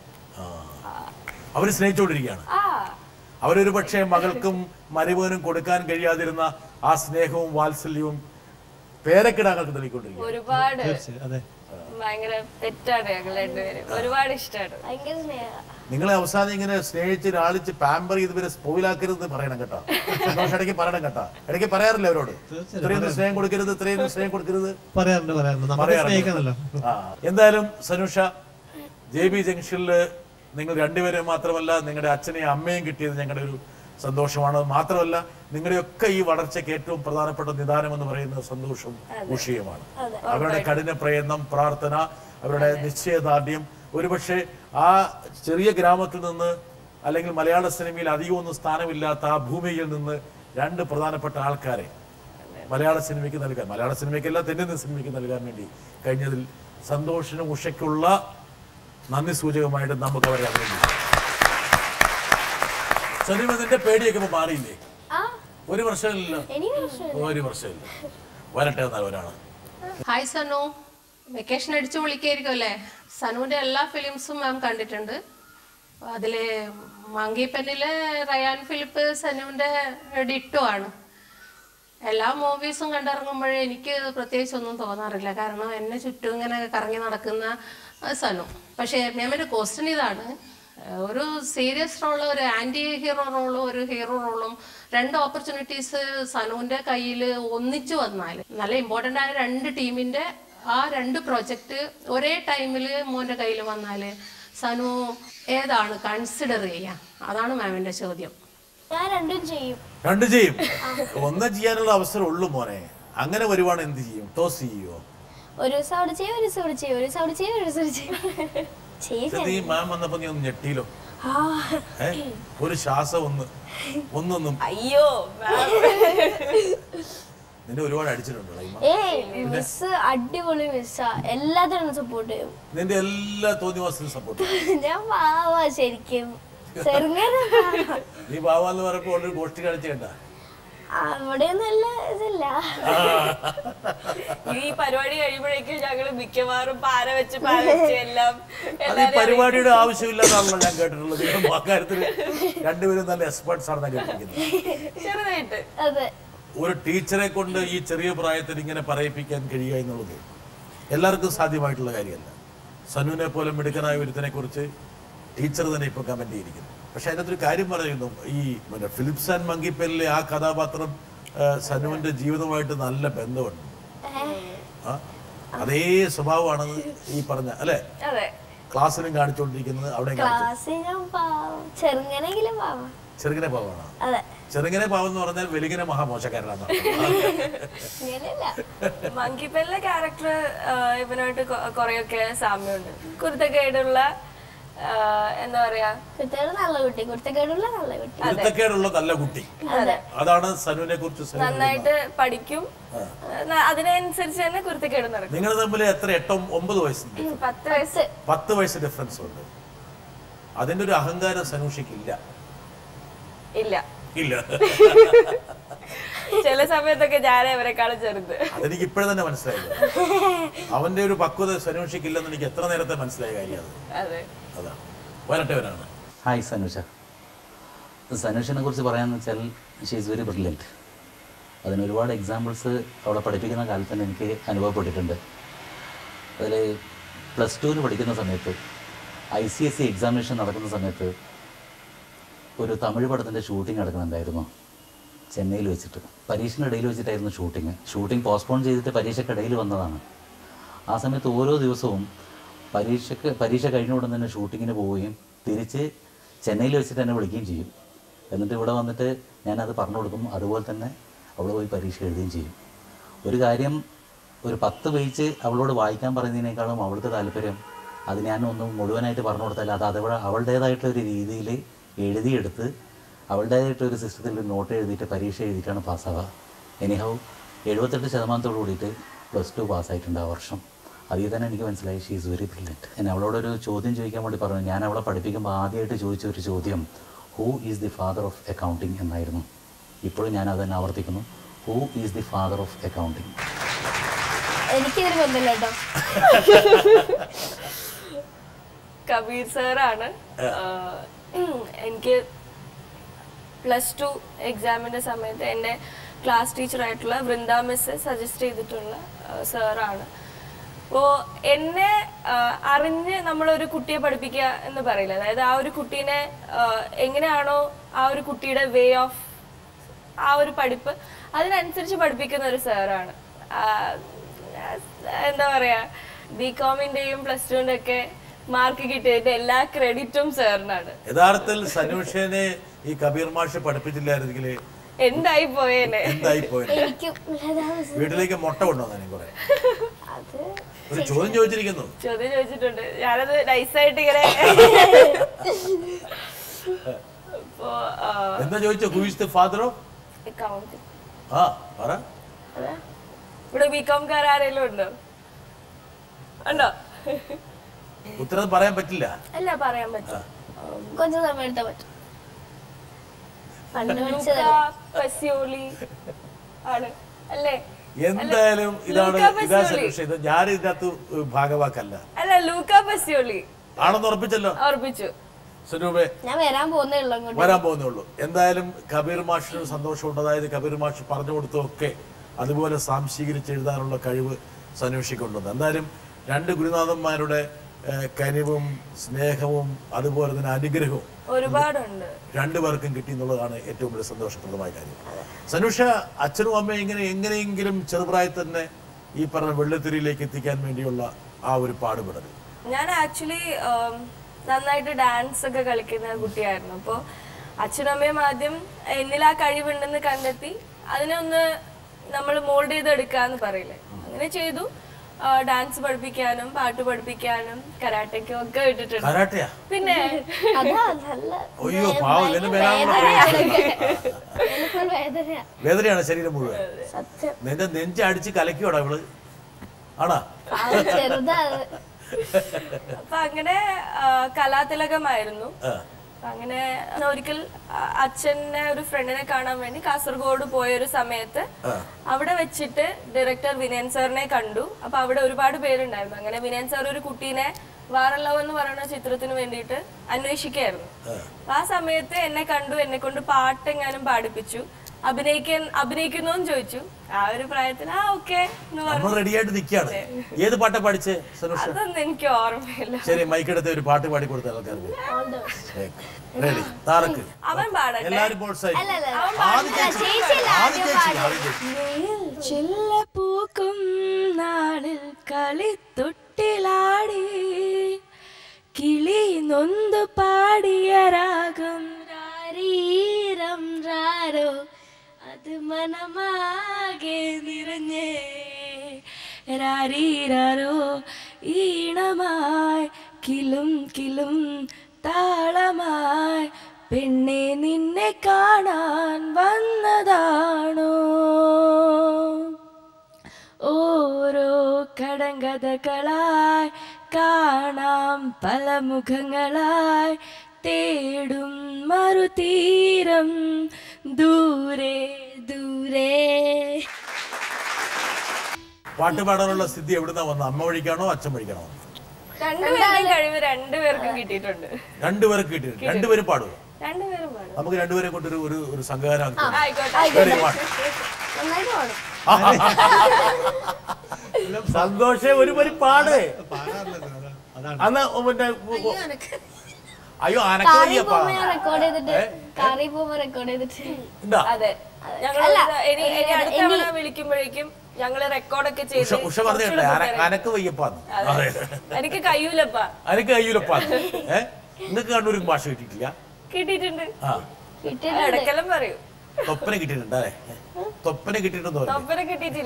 അവര് സ്നേഹിച്ചുകൊണ്ടിരിക്കുകയാണ് ആ അവരൊരു പക്ഷേ മകൾക്കും മരുമകനും കൊടുക്കാൻ കഴിയാതിരുന്ന ആ സ്നേഹവും വാത്സല്യവും പേരക്കിടാങ്ങൾക്ക് നൽകിക്കൊണ്ടിരിക്കുക ഒരുപാട് തീർച്ചയായും അതെ ഭയങ്കര തെറ്റാണ് ഞങ്ങൾ രണ്ടുപേരും ഒരുപാട് ഇഷ്ടമാണ് ഭയങ്കര സ്നേഹ നിങ്ങളെ അവസാനം ഇങ്ങനെ സ്നേഹിച്ച് ലാളിച്ച് പാമ്പർ ചെയ്ത് ഇവരെ സ്പോയിലാക്കരുത് പറയണം കേട്ടോ സന്തോഷം ഇടയ്ക്ക് പറയണം കേട്ടോ ഇടയ്ക്ക് പറയാറില്ല അവരോട് ഇത്രയൊന്നും സ്നേഹം കൊടുക്കരുത് ഇത്രയൊന്നും സ്നേഹം കൊടുക്കരുത് പറയാറുണ്ട് പറയാറുണ്ട് നമ്മൾ പറയാറുണ്ട്. സ്നേഹിക്കണല്ലോ ആ എന്തായാലും സനുഷ ജെ ബി ജംഗ്ഷനിൽ നിങ്ങൾ രണ്ടുപേരെ മാത്രമല്ല നിങ്ങളുടെ അച്ഛനെയും അമ്മയും കിട്ടിയത് ഞങ്ങളുടെ ഒരു സന്തോഷമാണ് മാത്രമല്ല നിങ്ങളുടെയൊക്കെ ഈ വളർച്ചയ്ക്ക് ഏറ്റവും പ്രധാനപ്പെട്ട നിദാനം എന്ന് പറയുന്നത് സന്തോഷവും ഉഷയുമാണ് അവരുടെ കഠിന പ്രയത്നം പ്രാർത്ഥന അവരുടെ നിശ്ചയദാർഢ്യം ഒരുപക്ഷെ ആ ചെറിയ ഗ്രാമത്തിൽ നിന്ന് അല്ലെങ്കിൽ മലയാള സിനിമയിൽ അധികമൊന്നും സ്ഥാനമില്ലാത്ത ആ ഭൂമിയിൽ നിന്ന് രണ്ട് പ്രധാനപ്പെട്ട ആൾക്കാരെ മലയാള സിനിമയ്ക്ക് നൽകാൻ മലയാള സിനിമയ്ക്കല്ല തെന്നിന്ത്യൻ സിനിമയ്ക്ക് നൽകാൻ വേണ്ടി കഴിഞ്ഞതിൽ സന്തോഷിനും ഉഷയ്ക്കുള്ള നന്ദി സൂചകമായിട്ട് നമുക്ക് അവരെ അഭിനന്ദിക്കാം സലീം ഇതിന്റെ പേടിയൊക്കെ ഇപ്പൊ മാറിയില്ലേ ആ ഒരു വർഷമില്ലല്ലോ എനിക്ക് പ്രശ്നമില്ല ഒരു വർഷമില്ല വരട്ടെ എന്നാൽ ഒരാള് ഹായ് സനു വെക്കേഷൻ അടിച്ചു വിളിക്കായിരിക്കും അല്ലേ സനുവിന്റെ എല്ലാ ഫിലിംസും മാം കണ്ടിട്ടുണ്ട് അതില് മങ്കി പെന്നിലെ റയാൻ ഫിലിപ്പ് സനുവിന്റെ ഡിറ്റോ ആണ് എല്ലാ മൂവീസും കണ്ടിറങ്ങുമ്പോഴേ എനിക്ക് പ്രത്യേകിച്ച് ഒന്നും തോന്നാറില്ല കാരണം എന്നെ ചുറ്റും ഇങ്ങനെ കറങ്ങി നടക്കുന്ന ആ, സനു പക്ഷേ മാമിന്റെ ക്വസ്റ്റ്യൻ ഇതാണ് ഒരു സീരിയസ് റോള് ഒരു ആന്റി ഹീറോ റോളും ഒരു ഹീറോ റോളും രണ്ട് ഓപ്പർച്യൂണിറ്റീസ് സനുവിന്റെ കയ്യിൽ ഒന്നിച്ചു വന്നാൽ നല്ല ഇമ്പോർട്ടൻ്റ് ആയ രണ്ട് ടീമിന്റെ ആ രണ്ട് പ്രൊജക്റ്റ് ഒരേ ടൈമിൽ മോന്റെ കയ്യിൽ വന്നാൽ സനു ഏതാണ് കൺസിഡർ ചെയ്യുക അതാണ് മാമിന്റെ ചോദ്യം ഞാൻ രണ്ടും ചെയ്യും രണ്ടു ചെയ്യും ഒന്ന് ചെയ്യാനുള്ള അവസരം ഉള്ളു മോനെ അങ്ങനെ വരുവാണ് എന്ത് ചെയ്യും ടോസ് ചെയ്യോ ഒരു ദിവസം അവിടെ ചെയ്യും ഒരു ദിവസം ഇവിടെ ചെയ്യും ഒരു ദിവസം അവിടെ ചെയ്യും ഒരു ദിവസം ഇവിടെ ചെയ്യും ചെയ്യും പക്ഷെ നീ മാം വന്നപ്പോ നീ ഒന്ന് ഞെട്ടിയില്ലോ ആ ഏ ഒരു ശ്വാസം ഒന്ന് ഒന്നൊന്നും അയ്യോ നിന്നെ ഒരുപാട് അടിച്ചിട്ടുണ്ടോ ഇമ്മ? ഏയ് മിസ് അടിപൊളി മിസ്സാ എല്ലാത്തിനും സപ്പോർട്ട് ചെയ്യും നിന്റെ എല്ലാ തോന്നിവാസത്തിനും സപ്പോർട്ട് ഞാൻ പാവാ ശരിക്കും ചെറുങ്ങനെ പാവാ. നീ ബാവാന്ന് പറയുമ്പോ ഓൾറെഡി ഗോഷ്ടി കാണിച്ചു കേട്ടാ അവിടെയൊന്നും അല്ല ഇതില്ല ഈ പരിപാടി കഴിയുമ്പോഴേക്കും ഞങ്ങള് മിക്കവാറും പാര വെച്ച് പാര വെച്ച് എല്ലാം അത് ഈ എല്ലാരും പരിപാടിയുടെ ആവശ്യമില്ലാതാണല്ലോ ഞാൻ കേട്ടിട്ടുള്ളത് നിങ്ങളുടെ ആ കാര്യത്തിൽ രണ്ടുപേരും നല്ല എക്സ്പേർട്സ് ആണെന്ന് കേട്ടിരിക്കുന്നത് ചെറുതായിട്ട് അതെ ഒരു ടീച്ചറെ കൊണ്ട് ഈ ചെറിയ പ്രായത്തിൽ ഇങ്ങനെ പറയിപ്പിക്കാൻ കഴിയുക എന്നുള്ളത് എല്ലാവർക്കും സാധ്യമായിട്ടുള്ള കാര്യമല്ല സനുവിനെ പോലെ മിടുക്കനായ ഒരുത്തിനെ കുറിച്ച് ടീച്ചർ തന്നെ ഇപ്പൊ കമന്റ് ചെയ്തിരിക്കുന്നു പക്ഷെ അതിനകത്തൊരു കാര്യം പറയുന്നു ഈ പിന്നെ ഫിലിപ്സ് ആൻഡ് മങ്കിപ്പലിലെ ആ കഥാപാത്രം ആ, സനുവിന്റെ ജീവിതമായിട്ട് നല്ല ബന്ധമുണ്ട് ആ അതേ സ്വഭാവമാണെന്ന് ഈ പറഞ്ഞ അല്ലെ അതെ ക്ലാസ്സിലും കാണിച്ചുകൊണ്ടിരിക്കുന്നത് അവിടെ കാണിച്ചു ക്ലാസ്സിൽ ഞാൻ പാവം ചെറുങ്ങനെങ്കിലും പാവാ ചെറുങ്ങനെ പാവമാണ് അതെ ചെറുങ്ങനെ പാവം എന്ന് പറഞ്ഞാൽ വെലുകിനെ മഹാമോശക്കാരനാണ് ഇങ്ങനെയല്ല മങ്കിപ്പല്ലിലെ ക്യാരക്ടർ ഇവനായിട്ട് കൊ- കുറെയൊക്കെ സാമ്യമുണ്ട് കുരുത്തക്കേടുള്ള ആ, എന്താ പറയാ കുട്ടികൾ നല്ല കുട്ടി കുരുത്തക്കേടുള്ള നല്ല കുട്ടി കുരുത്തക്കേടുള്ള നല്ല കുട്ടി അതെ അതാണ് സനുവിനെ കുറിച്ച് നന്നായിട്ട് പഠിക്കും ന- അതിനനുസരിച്ച് തന്നെ കുരുത്തക്കേട് നടക്കും നിങ്ങൾ തമ്മിൽ എത്ര എട്ടോ ഒമ്പത് വയസ്സുണ്ട് പത്ത് വയസ്സ് പത്ത് വയസ്സ് ഡിഫറൻസ് ഉണ്ട് അതിന്റെ ഒരു അഹങ്കാരം സനൂഷിക്കില്ല ഇല്ല ഇല്ല ചില സമയത്തൊക്കെ ഞാനേ അവരെക്കാളും ചെറുത് അതെനിക്ക് ഇപ്പോഴും തന്നെ മനസ്സിലായി അവന്റെ ഒരു പക്വത സനൂഷിക്കില്ലെന്ന് എനിക്ക് എത്ര നേരത്തെ മനസ്സിലായ കാര്യം അത് അതെ അതാണ് വരട്ടവരാണ് ഹായ് സനുഷ സനുഷിനെ കുറിച്ച് പറയാമെന്ന് വെച്ചാൽ ഷീ ഈസ് വെരി ബ്രില്യൻറ്റ് അതിന് ഒരുപാട് എക്സാമ്പിൾസ് അവളെ പഠിപ്പിക്കുന്ന കാലത്ത് തന്നെ എനിക്ക് അനുഭവപ്പെട്ടിട്ടുണ്ട് അതിൽ പ്ലസ് ടുവിന് പഠിക്കുന്ന സമയത്ത് I C S C examination നടക്കുന്ന സമയത്ത് ഒരു തമിഴ് പടത്തിൻ്റെ ഷൂട്ടിംഗ് നടക്കുന്നുണ്ടായിരുന്നു ചെന്നൈയിൽ വെച്ചിട്ട് പരീക്ഷയുടെ ഇടയിൽ വെച്ചിട്ടായിരുന്നു ഷൂട്ടിങ് ഷൂട്ടിംഗ് പോസ്റ്റ്പോൺ ചെയ്തിട്ട് പരീക്ഷയ്ക്കിടയിൽ വന്നതാണ് ആ സമയത്ത് ഓരോ ദിവസവും പരീക്ഷയ്ക്ക് പരീക്ഷ കഴിഞ്ഞ ഉടൻ തന്നെ ഷൂട്ടിങ്ങിന് പോവുകയും തിരിച്ച് ചെന്നൈയിൽ വെച്ചിട്ട് എന്നെ വിളിക്കുകയും ചെയ്യും എന്നിട്ട് ഇവിടെ വന്നിട്ട് ഞാനത് പറഞ്ഞു കൊടുക്കും അതുപോലെ തന്നെ അവൾ പോയി പരീക്ഷ എഴുതുകയും ചെയ്യും ഒരു കാര്യം ഒരു പത്ത് പേജ് അവളോട് വായിക്കാൻ പറയുന്നതിനേക്കാളും അവൾക്ക് താല്പര്യം അത് ഞാൻ ഒന്ന് മുഴുവനായിട്ട് പറഞ്ഞു കൊടുത്താൽ അത് അതവളെ അവളുടേതായിട്ടുള്ള ഒരു രീതിയിൽ എഴുതിയെടുത്ത് അവളുടേതായിട്ട് ഒരു സിസ്റ്റത്തിൽ ഒരു നോട്ട് എഴുതിയിട്ട് പരീക്ഷ എഴുതിയിട്ടാണ് പാസ്സാവുക എനിഹൗ എഴുപത്തെട്ട് ശതമാനത്തോട് കൂടിയിട്ട് പ്ലസ് ടു പാസ്സായിട്ടുണ്ട് ആ വർഷം അതിൽ തന്നെ എനിക്ക് മനസ്സിലായി ഷീ ഈസ് വെരി ബ്രില്യൻറ്റ് ഞാൻ അവളോടൊരു ചോദ്യം ചോദിക്കാൻ വേണ്ടി പറഞ്ഞു ഞാൻ അവളെ പഠിപ്പിക്കുമ്പോൾ ആദ്യമായിട്ട് ചോദിച്ച ഒരു ചോദ്യം who is the father of accounting എന്നായിരുന്നു ഇപ്പോഴും ഞാൻ അത് തന്നെ ആവർത്തിക്കുന്നു who is the father of accounting എനിക്കിതിന് ബന്ധമില്ല കേട്ടോ കബീർ സാറാണ് എനിക്ക് പ്ലസ് ടു എക്സാമിന്റെ സമയത്ത് എൻ്റെ ക്ലാസ് ടീച്ചറായിട്ടുള്ള വൃന്ദ മിസ് സജസ്റ്റ് ചെയ്തിട്ടുള്ള സാറാണ് അപ്പോൾ എന്നെ ആ, അറിഞ്ഞ് നമ്മളൊരു കുട്ടിയെ പഠിപ്പിക്കുക എന്ന് പറയില്ല അതായത് ആ ഒരു കുട്ടീനെ ആ, എങ്ങനെയാണോ ആ ഒരു കുട്ടിയുടെ വേ ഓഫ് ആ ഒരു പഠിപ്പ് അതിനനുസരിച്ച് പഠിപ്പിക്കുന്ന ഒരു സാറാണ് എന്താ പറയാ ബി കോമിന്റെയും പ്ലസ് ടുവിന്റെ ഒക്കെ മാർക്ക് കിട്ടിയതിന്റെ എല്ലാ ക്രെഡിറ്റും സാറിനാണ് യഥാർത്ഥത്തിൽ സനൂഷനെ ഈ കബീർ മാഷ് പഠിപ്പിച്ചില്ലായിരുന്നെങ്കിൽ എന്തായി പോയേനെ എന്തായി പോയത് എനിക്കും ലതാ മിസ് വീട്ടിലേക്ക് മുട്ട കൊണ്ടുവന്നു കുറെ അത് ഒരു ചോദ്യം ചോദിച്ചിരിക്കുന്നു ചോദ്യം ചോദിച്ചിട്ടുണ്ട് ഞാനത് നൈസായിട്ട് ഇങ്ങനെ അപ്പോ എന്താ ചോദിച്ചോ who is the father of account ആ പറ ഇവിടെ ബികോംകാർ ആരെങ്കിലും ഉണ്ടോ ഉണ്ടോ ഉത്തരം പറയാൻ പറ്റില്ല അല്ല പറയാൻ പറ്റും കുറച്ച് സമയം എടുത്താൽ പറ്റും പണ്ട് ലൂക്ക പഠിച്ചതല്ലേ പസിയോളി ആണ് അല്ലേ എന്തായാലും ഇതാണ് ലൂക്കാ ഇതാ പസിയോളി. സൊല്യൂഷൻ ഇത് ഞാൻ ഇതിനകത്ത് ഭാഗവാക്കല്ല അല്ല ലൂക്ക പസിയോളി ആണെന്ന് ഉറപ്പിച്ചല്ലോ ഓർപ്പിച്ചു സുനൂപെ ഞാൻ വരാൻ പോകുന്നേ ഉള്ളൂ അങ്ങോട്ട് വരാൻ പോകുന്നേ ഉള്ളൂ എന്തായാലും കബീർ മാഷിന് സന്തോഷമുണ്ട് അതായത് കബീർ മാഷ് പറഞ്ഞു കൊടുത്തതൊക്കെ അതുപോലെ സാംശീകരിച്ച് എഴുതാനുള്ള കഴിവ് സന്വേഷിക്കൊണ്ടുണ്ട് എന്തായാലും രണ്ട് ഗുരുനാഥന്മാരുടെ ഏഹ്, കനിവും സ്നേഹവും അതുപോലെ തന്നെ അനുഗ്രഹവും ഒരുപാടുണ്ട് രണ്ടുപേർക്കും കിട്ടി എന്നുള്ളതാണ് ഏറ്റവും വലിയ സന്തോഷപ്രദമായ കാര്യം സനുഷ അച്ഛനും അമ്മയും എങ്ങനെ എങ്ങനെയെങ്കിലും ചെറുപ്രായത്തിൽ തന്നെ ഈ പറഞ്ഞ വെള്ളിത്തിരിയിലേക്ക് എത്തിക്കാൻ വേണ്ടിയുള്ള ആ ഒരു പാടുപെടൽ ഞാൻ ആക്ച്വലി നന്നായിട്ട് ഡാൻസ് ഒക്കെ കളിക്കുന്ന കുട്ടിയായിരുന്നു അപ്പോൾ അച്ഛനും അമ്മയും ആദ്യം എന്നിൽ ആ കഴിവുണ്ടെന്ന് കണ്ടെത്തി അതിനെ ഒന്ന് നമ്മൾ മോൾഡ് ചെയ്തെടുക്കാന്ന് പറയില്ലേ അങ്ങനെ ചെയ്തു ഡാൻസ് പഠിപ്പിക്കാനും പാട്ട് പഠിപ്പിക്കാനും കരാട്ടയ്ക്കും ഒക്കെ വിട്ടിട്ടുണ്ട് കരാട്ടയാ പിന്നെ അതാ നല്ല അയ്യോ പാവം ഇതിന് മേലാണല്ലോ എനിക്കൊരു വേദനയാ വേദനയാണ് ശരീരം മുഴുവൻ സത്യം നിന്റെ നെഞ്ച് അടിച്ച് കലക്കിയോടാ ഇവള് ആണാ പാവം ചെറുതാ അത്. അപ്പൊ അങ്ങനെ ആ, കലാതിലകമായിരുന്നു ആ. അപ്പൊ അങ്ങനെ ഒരിക്കൽ അ- അച്ഛനെ ഒരു ഫ്രണ്ടിനെ കാണാൻ വേണ്ടി കാസർഗോഡ് പോയ ഒരു സമയത്ത് അവിടെ വെച്ചിട്ട് ഡയറക്ടർ വിനയൻ സാറിനെ കണ്ടു അപ്പൊ അവിടെ ഒരുപാട് പേരുണ്ടായിരുന്നു അങ്ങനെ വിനയൻ സാർ ഒരു കുട്ടീനെ വാറല്ലവ് എന്ന് പറയുന്ന ചിത്രത്തിന് വേണ്ടിയിട്ട് അന്വേഷിക്കായിരുന്നു അപ്പൊ ആ സമയത്ത് എന്നെ കണ്ടു എന്നെ കൊണ്ട് പാട്ട് എങ്ങാനും പാടിപ്പിച്ചു അഭിനയിക്കാൻ അഭിനയിക്കുന്നോന്ന് ചോദിച്ചു ആ ഒരു പ്രായത്തിൽ ആ ഓക്കെ എന്ന് പറഞ്ഞു നമ്മൾ റെഡിയായിട്ട് നിൽക്കുകയാണ് ഏത് പാട്ടാ പഠിച്ചേ സനുഷ അതൊന്നും എനിക്ക് ഓർമ്മയില്ല ശരി മൈക്കെടുത്ത് ഒരു പാട്ട് പാടി കൊടുത്ത ആൾക്കാർക്ക് റെഡി താറക്ക് അവൻ പാടട്ടെ എല്ലാരും ബോൾസായി അല്ല, അല്ല, അവൻ ആദ്യ ചേച്ചി ചേച്ചിയല്ലേ ആദ്യ ആദ്യം ചേച്ചി ആദ്യ ചേച്ചി ചില്ലപ്പൂക്കും നാളിൽ കളിത്തൊട്ടിലാടി കിളി നൊന്തു പാടിയ രാഗം രാരീരം രാരോ അത് മനമാകെ നിറഞ്ഞേ രാരീരോ ഈണമായി കിലും കിലും താളമായി പെണ്ണെ നിന്നെ കാണാൻ വന്നതാണോ ഓരോ കടങ്കഥകളായി കാണാം പല മുഖങ്ങളായി തേടും മറുതീരം ദൂരെ ദൂരെ പാട്ട് പാടാനുള്ള സ്ഥിതി എവിടുന്നാ വന്ന അമ്മ വഴിക്കാണോ അച്ഛൻ വഴിക്കാണോ രണ്ടുപേരുടെയും കഴിവ് രണ്ടുപേർക്കും കിട്ടിയിട്ടുണ്ട് രണ്ടുപേർക്ക് കിട്ടിയിട്ടുണ്ട് രണ്ടുപേരും പാടുക രണ്ടുപേരും പാടും നമുക്ക് രണ്ടുപേരെ കൊണ്ടൊരു ഒരു ഒരു സംഘകാരം ആയിക്കോട്ടെ Ready, one. നന്നായിട്ട് പാടും സന്തോഷേ ഒരു പരി പാട് അതാണ് അന്ന് മറ്റേ അയ്യോ അനക്ക കാറി വയ്യപ്പാ പോകുമ്പോ ഞാൻ റെക്കോർഡ് ചെയ്തിട്ട് കാറി പോകുമ്പോ റെക്കോർഡ് ചെയ്തിട്ട് എന്താ അതെ ഞങ്ങൾ ഇനി ഇനി അടുത്ത തവണ വിളിക്കുമ്പോഴേക്കും ഞങ്ങള് റെക്കോർഡൊക്കെ ചെയ്ത് ഉഷ ഉഷ പറഞ്ഞിട്ടേ കുറച്ചുകൂടെ അനക്ക് വയ്യപ്പാന്ന് അതെ എനിക്ക് കഴിയൂലപ്പാ അനക്ക് കയ്യൂലപ്പാന്ന് ഏ നിങ്ങൾക്ക് കണ്ണൂർക്ക് ഭാഷ കിട്ടിയിട്ടില്ല കിട്ടിയിട്ടുണ്ട് ആ കിട്ടിയിട്ടുണ്ട് ഇടക്കെല്ലാം പറയൂ തൊപ്പനെ കിട്ടിയിട്ടുണ്ട് അല്ലേ തൊപ്പനെ കിട്ടിയിട്ടുണ്ടോ പറഞ്ഞു തൊപ്പനെ കിട്ടിയിട്ടില്ല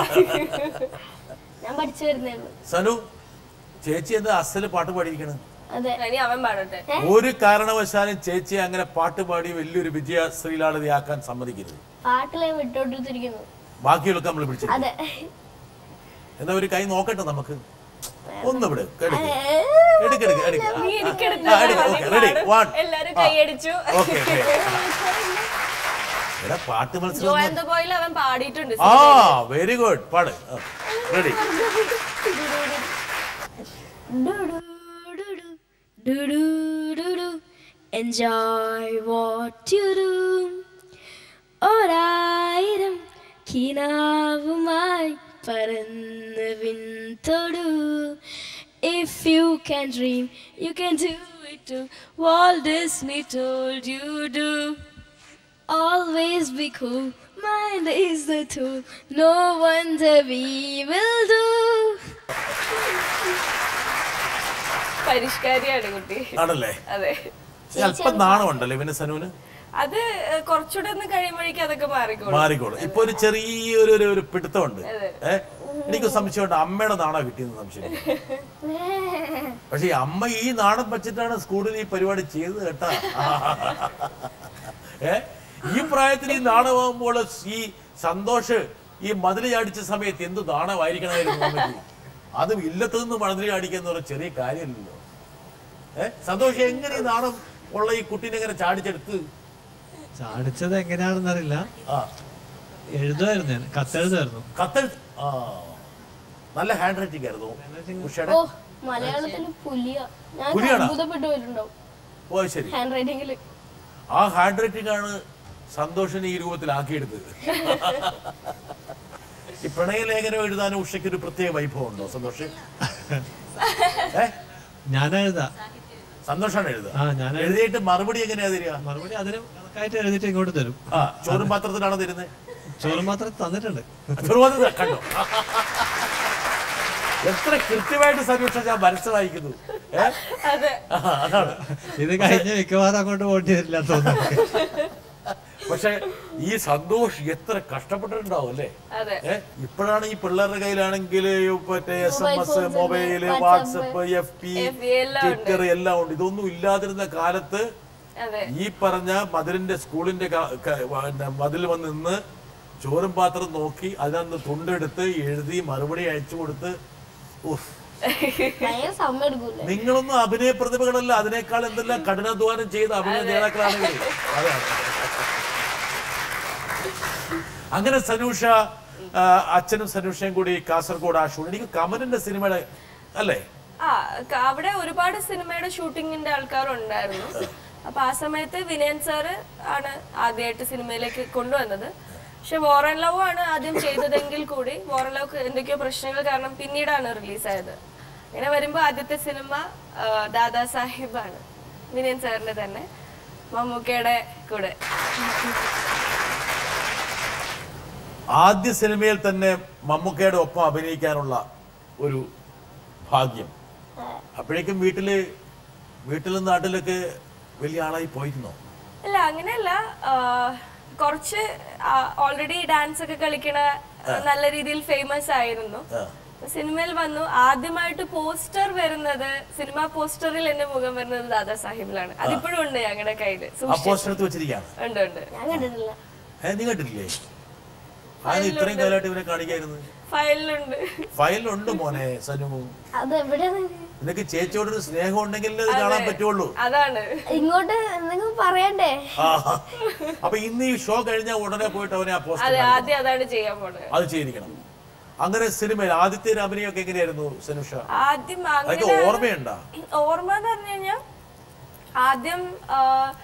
ഞാൻ പഠിച്ചു വരുന്നേ ഉള്ളൂ സനു ചേച്ചി എന്താ അസല് പാട്ട് പാടിയിരിക്കണ് അതെ ഇനി അവൻ പാടട്ടെ ഒരു കാരണവശാലും ചേച്ചി അങ്ങനെ പാട്ട് പാടി വലിയൊരു വിജയ ശ്രീലാളിതയാക്കാൻ സമ്മതിക്കരുത് പാട്ടിലെ വിട്ടോട്ടിരിക്കുന്നു ബാക്കിയൊക്കെ നമ്മൾ പിടിച്ചു അതെ എന്നാ ഒരു കൈ നോക്കട്ടെ നമുക്ക് ഒന്ന് ഇവിടെ എടുക്ക്. എടുക്ക്, എടുക്ക്, എടുക്ക്. നീ എനിക്കെടുത്ത് ആ, എടുക്ക്. Okay, ready? One. എല്ലാരും കൈയടിച്ചു Okay, okay. എടാ പാട്ട് മത്സരം ജോയന്ത ബോയിൽ അവൻ പാടിയിട്ടുണ്ട് ആ വെരി ഗുഡ് പാട് ready Enjoy what you do. ഒരായിരം കിനാവുമായി പറന്ന് വിൻതൊടു If you can dream, you can do it too. Walt Disney told you do. Always be cool. Mind is the tool. No wonder we will do. പരിഷ്കാരിയാണ് കുട്ടി ആണല്ലേ അതെ അല്പം നാണമുണ്ടല്ലേ ഇവന് സനുവിന് അത് ഏഹ്, കുറച്ചുകൂടെ ഒന്ന് കഴിയുമ്പോഴേക്കും അതൊക്കെ മാറിക്കോളും മാറിക്കോളും ഇപ്പൊ ഒരു ചെറിയൊരു ഒരു- ഒരു പിടുത്തമുണ്ട് ഏ എനിക്ക് സംശയമുണ്ട് അമ്മയുടെ നാണ കിട്ടിയെന്ന് സംശയം പക്ഷെ ഈ അമ്മ ഈ നാടൻ വെച്ചിട്ടാണ് സ്കൂളിൽ ഈ പരിപാടി ചെയ്തത് കേട്ടാ ഏ ഈ പ്രായത്തിൽ ഈ നാണമാകുമ്പോൾ ഈ സന്തോഷ് ഈ മതിൽ ചാടിച്ച സമയത്ത് എന്ത് നാണമായിരിക്കണമായിരുന്നു അമ്മയ്ക്ക് അതും ഇല്ലത്തു നിന്ന് മതിൽ ചാടിക്കുന്ന ഒരു ചെറിയ കാര്യമല്ലല്ലോ ഏ സന്തോഷം എങ്ങനെ ഈ നാണം ഉള്ള ഈ കുട്ടീനെ എങ്ങനെ ചാടിച്ചെടുത്ത് ചാടിച്ചത് എങ്ങനെയാണെന്നറിയില്ല ആ എഴുതുമായിരുന്നു ഞാൻ കത്തെഴുതുമായിരുന്നു കത്തെഴു ആ നല്ല ഹാൻഡ് റൈറ്റിംഗ് ആയിരുന്നു ഉഷയുടെ ഓ മലയാളത്തിൽ പുലിയ ഞാൻ പുലിയാണോ? അത്ഭുതപ്പെട്ടു പോയിട്ടുണ്ടാവും ഓ ശരി ഹാൻഡ് റൈറ്റിംഗില് ആ ഹാൻഡ് റൈറ്റിംഗ് ആണ് സന്തോഷിനെ ഈ രൂപത്തിലാക്കിയെടുത്തത് ഈ പ്രണയ ലേഖനം എഴുതാനും ഉഷയ്ക്ക് ഒരു പ്രത്യേക വൈഭവം ഉണ്ടോ സന്തോഷ് ഏ ഞാൻ എഴുതാ സന്തോഷാണ് എഴുതുക ആ ഞാൻ എഴുതിയിട്ട് മറുപടി എങ്ങനെയാ തരിക മറുപടി അതിന് കണക്കായിട്ട് എഴുതിയിട്ട് ഇങ്ങോട്ട് തരും ആ ചോറും പാത്രത്തിലാണോ തരുന്നത് ചോറ് മാത്രം തന്നിട്ടുണ്ട് ചെറുപാത്രത്തിൽ കണ്ടോ എത്ര കൃത്യമായിട്ട് സന്തോഷം ഞാൻ മനസ്സിലായിരിക്കുന്നു ഏ അതെ ആ, അതാണ് ഇത് കഴിഞ്ഞ് മിക്കവാറും അങ്ങോട്ട് പോകേണ്ടി വരില്ല തോന്നുന്നു പക്ഷെ ഈ സന്തോഷ് എത്ര കഷ്ടപ്പെട്ടിട്ടുണ്ടാവും അല്ലേ അതെ ഏ ഇപ്പോഴാണ് ഈ പിള്ളേരുടെ കയ്യിലാണെങ്കിൽ മറ്റേ S M Mobile S phones ഉണ്ട്, mobile WhatsApp, WhatsApp F P FB എല്ലാം ഉണ്ട്. ട്വിറ്റർ എല്ലാം ഉണ്ട് ഇതൊന്നും ഇല്ലാതിരുന്ന കാലത്ത് അതെ ഈ പറഞ്ഞ മതിലിന്റെ സ്കൂളിന്റെ ക- ക- പിന്നെ മതിൽ വന്ന് നിന്ന് ചോറും പാത്രം നോക്കി അതിനകത്ത് തുണ്ടെടുത്ത് എഴുതി മറുപടി അയച്ചു കൊടുത്ത് ഉഫ്. ഭയങ്കര സമയം എടുക്കൂലേ നിങ്ങളൊന്നും അഭിനയ പ്രതിഭകളല്ല അതിനേക്കാൾ എന്തെല്ലാം കഠിനാധ്വാനം ചെയ്ത അഭിനയ നേതാക്കളാണെങ്കിൽ അതാണ് അങ്ങനെ സനൂഷ ആ, അച്ഛനും സനൂഷയും കൂടി കാസർഗോഡ് ആ ഷൂട്ട് എനിക്ക് കമലിന്റെ സിനിമയുടെ അല്ലേ ആ ക- അവിടെ ഒരുപാട് സിനിമയുടെ ഷൂട്ടിങ്ങിന്റെ ആൾക്കാരുണ്ടായിരുന്നു അപ്പൊ ആ സമയത്ത് വിനയൻ സാറ് ആണ് ആദ്യമായിട്ട് സിനിമയിലേക്ക് കൊണ്ടുവന്നത് പക്ഷെ വോറൻ ലവ് ആണ് ആദ്യം ചെയ്തതെങ്കിൽ കൂടി വോറൻ ലവ് എന്തൊക്കെയോ പ്രശ്നങ്ങൾ കാരണം പിന്നീടാണ് റിലീസായത് അങ്ങനെ വരുമ്പോ ആദ്യത്തെ സിനിമ ആ, ദാദാ സാഹിബ് ആണ് വിനയൻ സാറിന്റെ തന്നെ മമ്മൂക്കയുടെ കൂടെ ആദ്യ സിനിമയിൽ തന്നെ മമ്മൂക്കയുടെ ഒപ്പം അഭിനയിക്കാനുള്ള ഒരു ഭാഗ്യം അപ്പോഴേക്കും വീട്ടില് വീട്ടിലും നാട്ടിലൊക്കെ വലിയ ആളായി പോയിരുന്നോ അല്ല അങ്ങനെയല്ല ആ, കുറച്ച് ഓൾറെഡി ഡാൻസ് ഒക്കെ കളിക്കണ ആ, നല്ല രീതിയിൽ ഫേമസ് ആയിരുന്നു സിനിമയിൽ വന്നു ആദ്യമായിട്ട് പോസ്റ്റർ വരുന്നത് സിനിമ പോസ്റ്ററിൽ എന്റെ മുഖം വരുന്നത് ദാദാ സാഹിബിലാണ് അതിപ്പോഴും ഉണ്ട് ഞങ്ങളുടെ കയ്യില് ആ സൂക്ഷിച്ച് പോസ്റ്റർ എടുത്ത് വെച്ചിരിക്കുകയാണ് ഉണ്ട് ഉണ്ട് ഞാൻ കണ്ടിട്ടില്ല ഏ നീ കണ്ടിട്ടില്ലേ അത് ഇത്രയും കാലമായിട്ട് ഇവരെ കാണിക്കായിരുന്നു ഫയലിലുണ്ട് ഫയലുണ്ട് മോനെ സനു അത് എവിടെയാണ് നിനക്ക് ചേച്ചിയോടൊരു സ്നേഹം ഉണ്ടെങ്കിൽ അത് കാണാൻ പറ്റുള്ളൂ അതാണ് ഇങ്ങോട്ട് എന്തെങ്കിലും പറയണ്ടേ ആ. അപ്പൊ ഇന്ന് ഈ ഷോ കഴിഞ്ഞാൽ ഉടനെ പോയിട്ട് അവനെ ആ പോസ്റ്റർ അതെ ആദ്യം അതാണ് ചെയ്യാൻ പോണത് അത് ചെയ്തിരിക്കണം അങ്ങനെ സിനിമയിൽ ആദ്യത്തെ ഒരു അഭിനയമൊക്കെ എങ്ങനെയായിരുന്നു സനുഷ ആദ്യം അതൊക്കെ അങ്ങനെ ഓർമ്മയുണ്ടാ ഓർമ്മ എന്ന് പറഞ്ഞു കഴിഞ്ഞാൽ ആദ്യം ആ,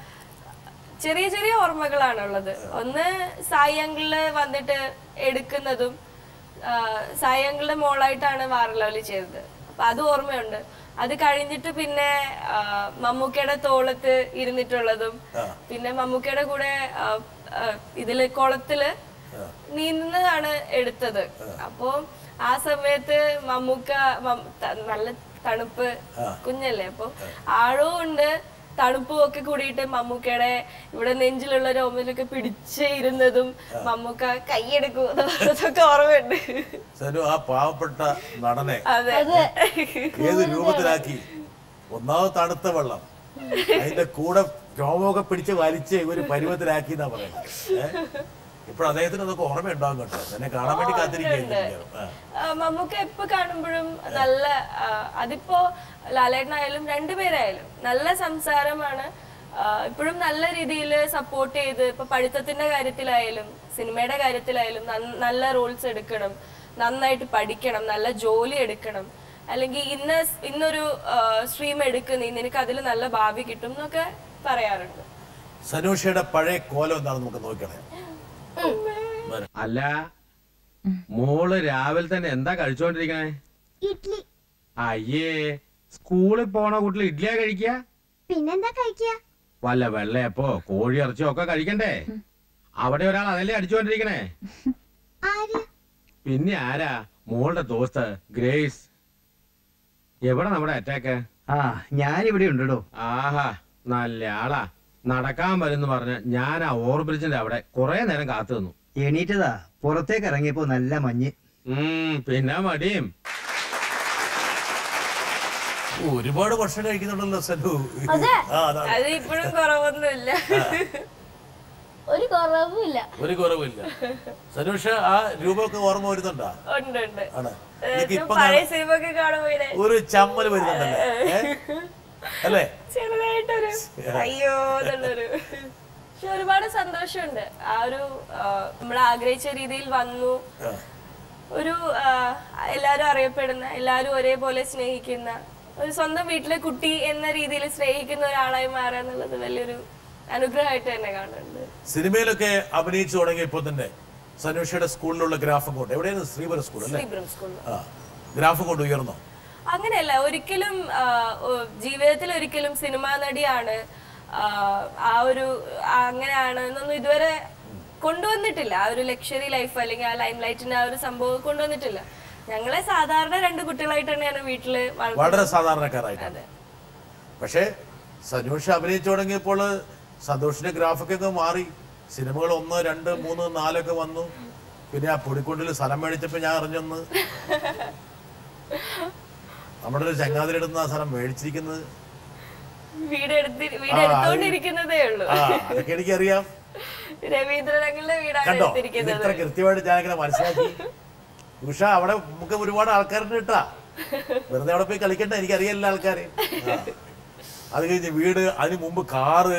ചെറിയ ചെറിയ ഓർമ്മകളാണുള്ളത് ഒന്ന് സായി അങ്കിള് വന്നിട്ട് എടുക്കുന്നതും ആ, സായി അങ്കിളുടെ മോളായിട്ടാണ് വാറലോലി ചെയ്തത് അപ്പൊ അത് ഓർമ്മയുണ്ട് അത് കഴിഞ്ഞിട്ട് പിന്നെ ആ, മമ്മൂക്കയുടെ തോളത്ത് ഇരുന്നിട്ടുള്ളതും പിന്നെ മമ്മൂക്കയുടെ കൂടെ ആ, ആ, ഇതില് കുളത്തില് നീന്തുന്നതാണ് എടുത്തത് അപ്പോ ആ സമയത്ത് മമ്മൂക്ക മം- ത- നല്ല തണുപ്പ് കുഞ്ഞല്ലേ അപ്പൊ ആഴവും ഉണ്ട് തണുപ്പും ഒക്കെ കൂടിയിട്ട് മമ്മൂക്കയുടെ ഇവിടെ നെഞ്ചിലുള്ള രോമിലൊക്കെ പിടിച്ച് ഇരുന്നതും മമ്മൂക്ക കൈയെടുക്കും അതൊക്കെ ഓർമ്മയുണ്ട് സനു ആ പാവപ്പെട്ട നടനെ അതെ ഏത് രൂപത്തിലാക്കി ഒന്നാമത് തണുത്ത വെള്ളം അതിന്റെ കൂടെ രോമമൊക്കെ പിടിച്ച് വലിച്ച് ഒരു പരുവത്തിലാക്കി എന്നാ പറയുന്നത് ഇപ്പോൾ അദ്ദേഹത്തിന് അതൊക്കെ ഓർമ്മയുണ്ടാവും കേട്ടോ എന്നെ കാണാൻ വേണ്ടി കാത്തിരിക്കുകയായിരുന്നു ആ. ആ, മമ്മൂക്ക എപ്പോ കാണുമ്പോഴും നല്ല ആ, അതിപ്പോ ലാലേട്ടനായാലും രണ്ടുപേരായാലും നല്ല സംസാരമാണ് ആ, ഇപ്പോഴും നല്ല രീതിയിൽ സപ്പോർട്ട് ചെയ്ത് ഇപ്പൊ പഠിത്തത്തിന്റെ കാര്യത്തിലായാലും സിനിമയുടെ കാര്യത്തിലായാലും നന്ന- നല്ല റോൾസ് എടുക്കണം നന്നായിട്ട് പഠിക്കണം നല്ല ജോലി എടുക്കണം അല്ലെങ്കിൽ ഇന്ന ഇന്നൊരു സ്ട്രീം എടുക്കുന്ന നിനക്ക് അതിൽ നല്ല ഭാവി കിട്ടും എന്നൊക്കെ പറയാറുണ്ട് സനൂഷയുടെ പഴയ കോലം എന്താണെന്ന് നമുക്ക് നോക്കണേ അല്ല മോള് രാവിലെ തന്നെ എന്താ കഴിച്ചോണ്ടിരിക്കണേ ഇഡ്ലി അയ്യേ സ്കൂളിൽ പോണ കുട്ടികൾ ഇഡ്ലിയാ കഴിക്ക പിന്നെന്താ കഴിക്കുക വല്ല വെള്ളയപ്പോ കോഴി ഇറച്ചിയോ ഒക്കെ കഴിക്കണ്ടേ അവിടെ ഒരാൾ അതല്ലേ അടിച്ചോണ്ടിരിക്കണേ ആര് പിന്നെ ആരാ മോളുടെ ദോസ്ത് ഗ്രേസ് എവിടെ നമ്മുടെ അറ്റാക്ക് ആ ഞാനിവിടെ ഉണ്ടോ ആഹാ നല്ല ആളാ നടക്കാൻ വരുന്നു പറഞ്ഞ് ഞാൻ ആ ഓവർബ്രിഡ്ജിന്റെ അവിടെ കുറെ നേരം കാത്തു നിന്നു എണീറ്റതാ പുറത്തേക്ക് ഇറങ്ങിയപ്പോ നല്ല മഞ്ഞ് ഉം, പിന്നെ മടിയും ഒരുപാട് ഭക്ഷണം കഴിക്കുന്നുണ്ടല്ലോ സനു അതെ. ആ, അതാ. അത് ഇപ്പോഴും കുറവൊന്നുമില്ല ഒരു കുറവുമില്ല ഒരു കുറവില്ല സനുഷ ആ രൂപമൊക്കെ ഓർമ്മ വരുന്നുണ്ടാ ഉണ്ട് ഉണ്ട് ആണ് ഏ, എനിക്ക് ഞാൻ ഇപ്പൊ പഴയ സിനിമ ഒക്കെ കാണുമ്പോ ഇങ്ങനെ ഒരു ചമ്മൽ വരുന്നുണ്ടല്ലേ ഏ? അല്ലേ ചെറുതായിട്ടൊരു അയ്യോ എന്നുള്ളൊരു പക്ഷെ ഒരുപാട് സന്തോഷമുണ്ട് ആ ഒരു നമ്മൾ ആഗ്രഹിച്ച രീതിയിൽ വന്നു ആ. ഒരു ആ, എല്ലാരും അറിയപ്പെടുന്ന എല്ലാരും ഒരേപോലെ സ്നേഹിക്കുന്ന ഒരു സ്വന്തം വീട്ടിലെ കുട്ടി എന്ന രീതിയിൽ സ്നേഹിക്കുന്ന ഒരാളായി മാറുക എന്നുള്ളത് വലിയൊരു അനുഗ്രഹമായിട്ട് തന്നെ കാണുന്നുണ്ട് സിനിമയിലൊക്കെ അഭിനയിച്ചു തുടങ്ങിയപ്പോ തന്നെ സനുഷയുടെ സ്കൂളിലുള്ള ഗ്രാഫും കൊണ്ട് എവിടെയാണ് ശ്രീപുരം സ്കൂൾ അല്ലേ ശ്രീപുരം സ്കൂളിൽ ആ ഗ്രാഫ് കൊണ്ട് ഉയർന്നോ അങ്ങനെയല്ല ഒരിക്കലും ആ, ഒ- ജീവിതത്തിൽ ഒരിക്കലും സിനിമാ നടിയാണ് ആ, ആ ഒരു ആ, അങ്ങനെയാണ് എന്നൊന്നും ഇതുവരെ കൊണ്ടുവന്നിട്ടില്ല ആ ഒരു ലക്ഷറി ലൈഫ് അല്ലെങ്കിൽ ആ ലൈം ലൈറ്റിന്റെ ആ ഒരു സംഭവം കൊണ്ടുവന്നിട്ടില്ല ഞങ്ങളെ സാധാരണ രണ്ട് കുട്ടികളായിട്ട് തന്നെയാണ് വീട്ടില് വളർത്തുന്നത്. വളരെ സാധാരണക്കാരായിട്ടാണ് പക്ഷേ സനൂഷ അഭിനയിച്ചു തുടങ്ങിയപ്പോൾ സന്തോഷിന്റെ ഗ്രാഫൊക്കെ അങ്ങ് മാറി സിനിമകൾ ഒന്ന് രണ്ട് മൂന്ന് നാലൊക്കെ വന്നു പിന്നെ ആ പൊടിക്കൊണ്ടിൽ സ്ഥലം മേടിച്ചപ്പോ ഞാൻ അറിഞ്ഞൊന്ന് നമ്മുടെ ഒരു ചങ്ങാതിരിടുന്ന ആ സ്ഥലം മേടിച്ചിരിക്കുന്നത് വീട് എടുത്തി വീട് ആ, അത് എടുത്തോണ്ടിരിക്കുന്നതേ ഉള്ളൂ ആ അതൊക്കെ എനിക്കറിയാം രവീന്ദ്രനങ്ങളുടെ വീടാണ് കണ്ടോ ഇത് എടുത്തിരിക്കുന്നത് ഇത്ര കൃത്യമായിട്ട് ഞാനിങ്ങനെ മനസ്സിലാക്കി ഉഷ അവിടെ നമുക്ക് ഒരുപാട് ആൾക്കാരുണ്ട് കേട്ടാ വെറുതെ അവിടെ പോയി കളിക്കണ്ട എനിക്കറിയാല്ല ആൾക്കാര് ആ. അത് കഴിഞ്ഞ് വീട് അതിന് മുമ്പ് കാറ്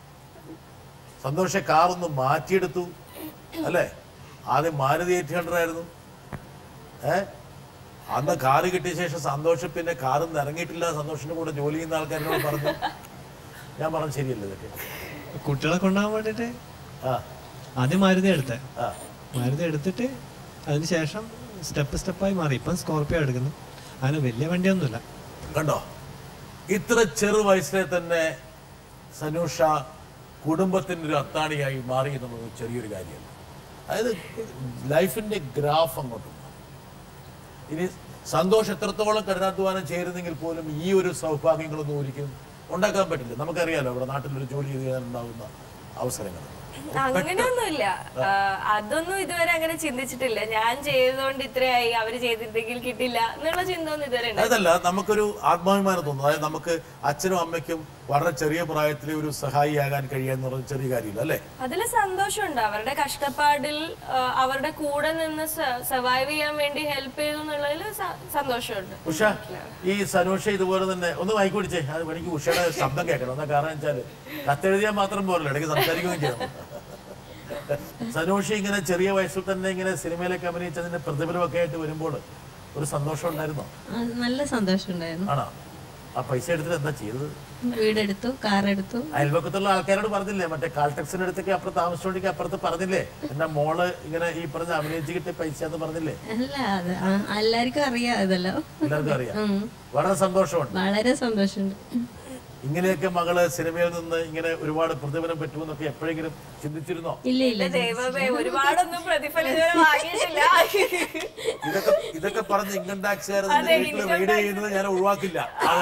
സന്തോഷ കാർ ഒന്ന് മാറ്റിയെടുത്തു അല്ലേ ആദ്യം മാരുതി എയ്റ്റ് ഹൺഡ്രഡ് ആയിരുന്നു ഏ അന്ന് കാറ് കിട്ടിയ ശേഷം സന്തോഷം പിന്നെ കാറിൽ നിന്ന് ഇറങ്ങിയിട്ടില്ല സന്തോഷിന്റെ കൂടെ ജോലി ചെയ്യുന്ന ആൾക്കാരോട് പറഞ്ഞു ഞാൻ പറഞ്ഞു ശരിയല്ലേ ഇതൊക്കെ കുട്ടികളെ കൊണ്ടുപോകാൻ വേണ്ടിട്ട് ആ ആദ്യം മാരുതി എടുത്തേ ആ മാരുതി എടുത്തിട്ട് അതിന് ശേഷം സ്റ്റെപ്പ് സ്റ്റെപ്പായി മാറി ഇപ്പം സ്കോർപ്പിയോ എടുക്കുന്നു അങ്ങനെ വലിയ വണ്ടിയൊന്നുമില്ല കണ്ടോ ഇത്ര ചെറു വയസ്സിലെ തന്നെ സനൂഷ കുടുംബത്തിന്റെ ഒരു അത്താണിയായി മാറി എന്നുള്ളത് ചെറിയൊരു കാര്യമല്ല അതായത് ലൈഫിന്റെ ഗ്രാഫ് അങ്ങോട്ട് മാറി. ഇനി സന്തോഷം എത്രത്തോളം കഠിനാധ്വാനം ചേരുന്നെങ്കിൽ പോലും ഈ ഒരു സൗഭാഗ്യങ്ങളൊന്നും ഒരിക്കലും ഉണ്ടാക്കാൻ പറ്റില്ല നമുക്കറിയാലോ അവിടെ നാട്ടിലൊരു ജോലി ചെയ്ത് ഉണ്ടാകുന്ന അവസരങ്ങൾ അങ്ങനെയൊന്നുമില്ല ആ, അതൊന്നും ഇതുവരെ അങ്ങനെ ചിന്തിച്ചിട്ടില്ല ഞാൻ ചെയ്തതുകൊണ്ട് ഇത്രയായി അവര് ചെയ്തിട്ടെങ്കിൽ കിട്ടില്ല എന്നുള്ള ചിന്ത ഒന്നും ഇതുവരെ ഉണ്ടായിട്ടില്ല. അതല്ല നമുക്കൊരു ആത്മാഭിമാനം തോന്നുന്നു അതായത് നമുക്ക് അച്ഛനും അമ്മയ്ക്കും വളരെ ചെറിയ പ്രായത്തിൽ ഒരു സഹായിയാകാൻ കഴിയുക എന്ന് പറഞ്ഞ ചെറിയ കാര്യമില്ല അല്ലേ അതില് സന്തോഷമുണ്ട് അവരുടെ കഷ്ടപ്പാടിൽ ആ, അവരുടെ കൂടെ നിന്ന് സർവൈവ് ചെയ്യാൻ വേണ്ടി ഹെൽപ്പ് ചെയ്തു എന്നുള്ളതിൽ സ- സന്തോഷമുണ്ട് ഉഷ ഈ സനൂഷ ഇതുപോലെ തന്നെ ഒന്ന് വായിക്ക് പിടിച്ചേ അത് എനിക്ക് ഉഷയുടെ ശബ്ദം കേൾക്കണം എന്താ കാരണം വെച്ചാല് കത്തെഴുതിയാൽ മാത്രം പോരല്ലോ ഇടയ്ക്ക് സംസാരിക്കുകയും ചെയ്യണം സനൂഷ ഇങ്ങനെ ചെറിയ വയസ്സിൽ തന്നെ ഇങ്ങനെ സിനിമയിലൊക്കെ അഭിനയിച്ചതിന്റെ പ്രതിഫലമൊക്കെ ആയിട്ട് വരുമ്പോൾ ഒരു സന്തോഷം ഉണ്ടായിരുന്നോ ആ, നല്ല സന്തോഷമുണ്ടായിരുന്നു ആണോ ആ പൈസ എടുത്തിട്ട് എന്താ ചെയ്തത് വീടെടുത്തു കാർ എടുത്തു അയൽവക്കത്തുള്ള ആൾക്കാരോട് പറഞ്ഞില്ലേ മറ്റേ കാൾടെക്സിന്റെ അടുത്തൊക്കെ അപ്പുറത്ത് താമസിച്ചോണ്ടെങ്കിൽ അപ്പുറത്ത് പറഞ്ഞില്ലേ എന്റെ മോള് ഇങ്ങനെ ഈ പറഞ്ഞ അഭിനയിച്ച് കിട്ടിയ പൈസ എന്ന് പറഞ്ഞില്ലേ അല്ല അത് ആ, എല്ലാവർക്കും അറിയാം ഇതല്ലോ എല്ലാവർക്കും അറിയാം ഉം. വളരെ സന്തോഷമുണ്ട് വളരെ സന്തോഷമുണ്ട് ഇങ്ങനെയൊക്കെ മകള് സിനിമയിൽ നിന്ന് ഇങ്ങനെ ഒരുപാട് പ്രതിഫലം പറ്റുമെന്നൊക്കെ എപ്പോഴെങ്കിലും ചിന്തിച്ചിരുന്നോ ഇല്ല ഇല്ല ദൈവമേ ഒരുപാടൊന്നും പ്രതിഫലം ഇതുവരെ വാങ്ങിയിട്ടില്ല ഇതൊക്കെ ഇതൊക്കെ പറഞ്ഞ് ഇൻകം ടാക്സുകാർ അതെ, വീട്ടിൽ income റെയ്ഡ് ചെയ്യുന്നത് ഞാൻ ഒഴിവാക്കില്ല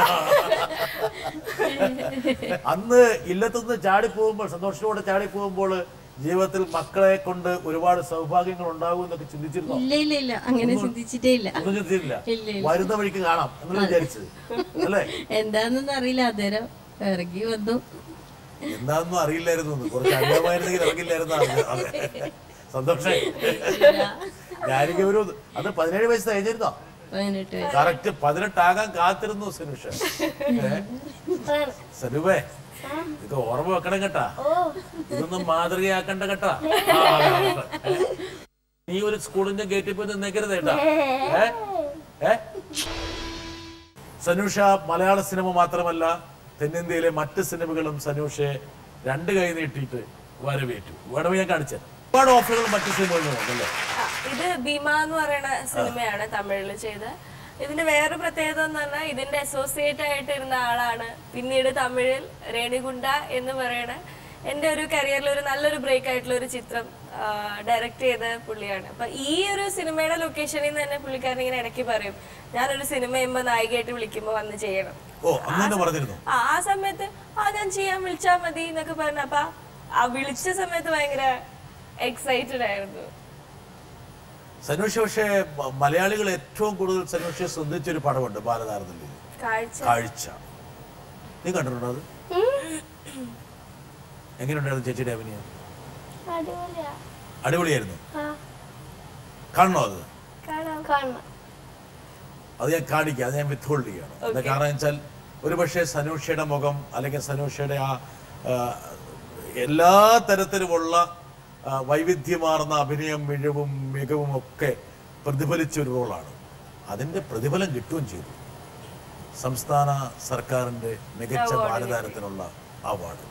അന്ന് ഇല്ലത്തുനിന്ന് ചാടി പോകുമ്പോൾ സന്തോഷത്തോടെ ചാടി പോകുമ്പോൾ ജീവിതത്തിൽ മക്കളെ കൊണ്ട് ഒരുപാട് സൗഭാഗ്യങ്ങൾ ഉണ്ടാകും എന്നൊക്കെ ചിന്തിച്ചിരുന്നോ ഇല്ല ഇല്ല ഇല്ല അങ്ങനെ ചിന്തിച്ചിട്ടേ ഇല്ല ഒന്നും ചിന്തിച്ചില്ല ഇല്ല, ഇല്ല. വരുന്ന വഴിക്ക് കാണാം എന്ന് വിചാരിച്ചത് അല്ലേ എന്താന്നൊന്നും അറിയില്ല അന്നേരം ഇറങ്ങി വന്നു എന്താണെന്നും അറിയില്ലായിരുന്നു എന്ന്. കുറച്ച് അറിയാമായിരുന്നെങ്കിൽ ഇറങ്ങില്ലായിരുന്നു അതെ സന്തോഷം ഞാനിങ്ങനെ ഒരു അത് പതിനേഴ് വയസ്സ് കഴിഞ്ഞിരുന്നോ പതിനെട്ട് വയസ്സ് കറക്റ്റ് പതിനെട്ടാകാൻ കാത്തിരുന്നു സനുഷ സനുവേ ഇത് ഓർമ്മ വെക്കണം കേട്ടാ ഇതൊന്നും മാതൃകയാക്കണ്ട കേട്ടാ ആ, അതെ, അതെ. ഏ? നീ ഒരു സ്കൂളിന്റെ ഗേറ്റിൽ പോയി നിന്നേക്കരുത് കേട്ടാ ഏ ഏ സനൂഷ മലയാള സിനിമ മാത്രമല്ല തെന്നിന്ത്യയിലെ മറ്റ് സിനിമകളും സനൂഷയെ രണ്ട് കൈ നീട്ടിയിട്ട് വരവേറ്റു വേണമെങ്കിൽ ഞാൻ കാണിച്ചത് ഒരുപാട് ഓഫറുകൾ മറ്റ് സിനിമകളിലും ഉണ്ടല്ലേ ആ, ഇത് ഭീമ എന്ന് പറയുന്ന സിനിമയാണ് തമിഴിൽ ചെയ്ത ഇതിന്റെ വേറെ പ്രത്യേകത എന്ന് പറഞ്ഞാൽ ഇതിന്റെ അസോസിയേറ്റ് ആയിട്ട് ഇരുന്ന ആളാണ് പിന്നീട് തമിഴിൽ രേണിഗുണ്ട എന്ന് പറയുന്ന എൻ്റെ ഒരു കരിയറിൽ ഒരു നല്ലൊരു ബ്രേക്ക് ആയിട്ടുള്ള ഒരു ചിത്രം ഡയറക്റ്റ് ചെയ്ത പുള്ളിയാണ് അപ്പൊ ഈ ഒരു സിനിമയുടെ ലൊക്കേഷനിൽ നിന്ന് തന്നെ പുള്ളിക്കാരൻ ഇങ്ങനെ ഇടയ്ക്ക് പറയും ഞാനൊരു സിനിമ ചെയ്യുമ്പോൾ നായികയായിട്ട് വിളിക്കുമ്പോൾ വന്ന് ചെയ്യണം ഓ അങ്ങനെ പറഞ്ഞിരുന്നു ആ ആ സമയത്ത് ആ ഞാൻ ചെയ്യാൻ വിളിച്ചാ മതി എന്നൊക്കെ പറഞ്ഞു അപ്പൊ ആ വിളിച്ച സമയത്ത് ഭയങ്കര എക്സൈറ്റഡ് ആയിരുന്നു സനൂഷ പക്ഷേ മ- മലയാളികൾ ഏറ്റവും കൂടുതൽ സനൂഷയെ ശ്രദ്ധിച്ചൊരു പടമുണ്ട് ബാലതാരതല്ലിൽ കാഴ്ച കാഴ്ച നീ കണ്ടിട്ടുണ്ടോ അത് എങ്ങനെയുണ്ടായിരുന്നു ചേച്ചിയുടെ അഭിനയം അടിപൊളിയാ അടിപൊളിയായിരുന്നു ആ കാണണോ അത് കാണാം കാണണം അത് ഞാൻ കാണിക്കാം അത് ഞാൻ വിത്ത്ഹോൾഡ് ചെയ്യണം എന്താ കാരണം വെച്ചാൽ ഒരുപക്ഷെ സനൂഷയുടെ മുഖം അല്ലെങ്കിൽ സനൂഷയുടെ ആ ആ, എല്ലാ തരത്തിലുമുള്ള ആ, വൈവിധ്യമാർന്ന അഭിനയം മിഴിവും മികവും ഒക്കെ പ്രതിഫലിച്ച ഒരു റോളാണ് അതിന്റെ പ്രതിഫലം കിട്ടുകയും ചെയ്തു സംസ്ഥാന സർക്കാരിന്റെ മികച്ച ബാലതാരത്തിനുള്ള അവാർഡ്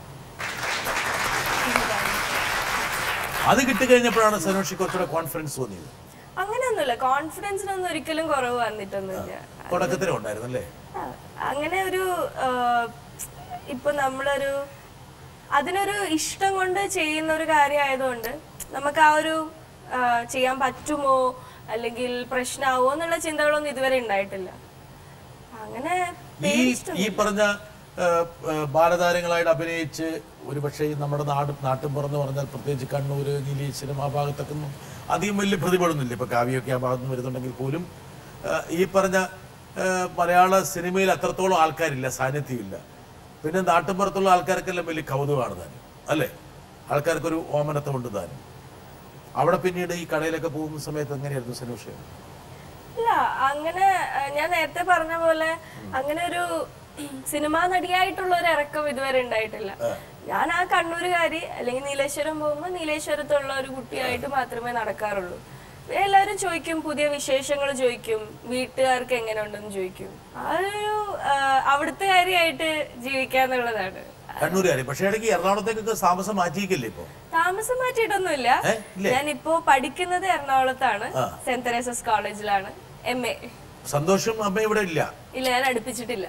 അത് കിട്ടിക്കഴിഞ്ഞപ്പോഴാണ് സനൂഷി കുറച്ചുകൂടെ കോൺഫിഡൻസ് തോന്നിയത് അങ്ങനെയൊന്നുമില്ല കോൺഫിഡൻസിനൊന്നും ഒരിക്കലും കുറവ് വന്നിട്ടൊന്നുമില്ല തുടക്കത്തിലും ഉണ്ടായിരുന്നു അല്ലേ ആ, അങ്ങനെ ഒരു ആ, ഇപ്പൊ നമ്മളൊരു അതിനൊരു ഇഷ്ടം കൊണ്ട് ചെയ്യുന്ന ഒരു കാര്യമായതുകൊണ്ട് നമുക്ക് ആ ഒരു ആ, ചെയ്യാൻ പറ്റുമോ അല്ലെങ്കിൽ പ്രശ്നമാവോ എന്നുള്ള ചിന്തകളൊന്നും ഇതുവരെ ഉണ്ടായിട്ടില്ല അങ്ങനെ ഈ ഈ പറഞ്ഞ ആ, ആ, ബാലതാരങ്ങളായിട്ട് അഭിനയിച്ച് ഒരുപക്ഷെ ഈ നമ്മുടെ നാട് നാട്ടിൻ പുറന്ന് പറഞ്ഞാൽ പ്രത്യേകിച്ച് കണ്ണൂര് നീലീശ്വരം ആ ഭാഗത്തൊക്കെ ഒന്നും അധികം വലിയ പ്രതിഭകളൊന്നുമില്ല ഇപ്പൊ കാവ്യമൊക്കെ ആ ഭാഗത്ത് നിന്ന് വരുന്നുണ്ടെങ്കിൽ പോലും ആ, ഈ പറഞ്ഞ ആ, മലയാള സിനിമയിൽ അത്രത്തോളം ആൾക്കാരില്ല സാന്നിധ്യമില്ല പിന്നെ നാട്ടിൻപുറത്തുള്ള ആൾക്കാർക്കെല്ലാം വലിയ കൗതുകമാണ് താനും അല്ലേ ആൾക്കാർക്കൊരു ഓമനത്വം ഉണ്ട് താനും അവിടെ പിന്നീട് ഈ കടയിലൊക്കെ പോകുന്ന സമയത്ത് എങ്ങനെയായിരുന്നു സനൂഷ ഇല്ല അങ്ങനെ ആ, ഞാൻ നേരത്തെ പറഞ്ഞ പോലെ അങ്ങനെ ഒരു സിനിമാ നടിയായിട്ടുള്ള ഒരു ഇറക്കം ഇതുവരെ ഉണ്ടായിട്ടില്ല ഞാൻ ആ കണ്ണൂരുകാരി അല്ലെങ്കിൽ നീലേശ്വരം പോകുമ്പോൾ നീലേശ്വരത്തുള്ള ഒരു കുട്ടിയായിട്ട് മാത്രമേ നടക്കാറുള്ളൂ എല്ലാവരും ചോദിക്കും പുതിയ വിശേഷങ്ങൾ ചോദിക്കും വീട്ടുകാർക്ക് എങ്ങനെ ഉണ്ടെന്ന് ചോദിക്കും ആ ഒരു ആ, അവിടുത്തെ കാര്യമായിട്ട് ജീവിക്കാന്നുള്ളതാണ് കണ്ണൂരുകാരി പക്ഷേ ഇടയ്ക്ക് എറണാകുളത്തേക്കൊക്കെ താമസം മാറ്റിയിക്കില്ലേ ഇപ്പൊ താമസം മാറ്റിയിട്ടൊന്നുമില്ല ഏ? ഇല്ലേ? ഞാൻ ഇപ്പോ പഠിക്കുന്നത് എറണാകുളത്താണ് ആ. സെന്റ് തെരേസസ് കോളേജിലാണ് എം എ സന്തോഷം അമ്മ ഇവിടെ ഇല്ല ഇല്ല ഞാൻ അടുപ്പിച്ചിട്ടില്ല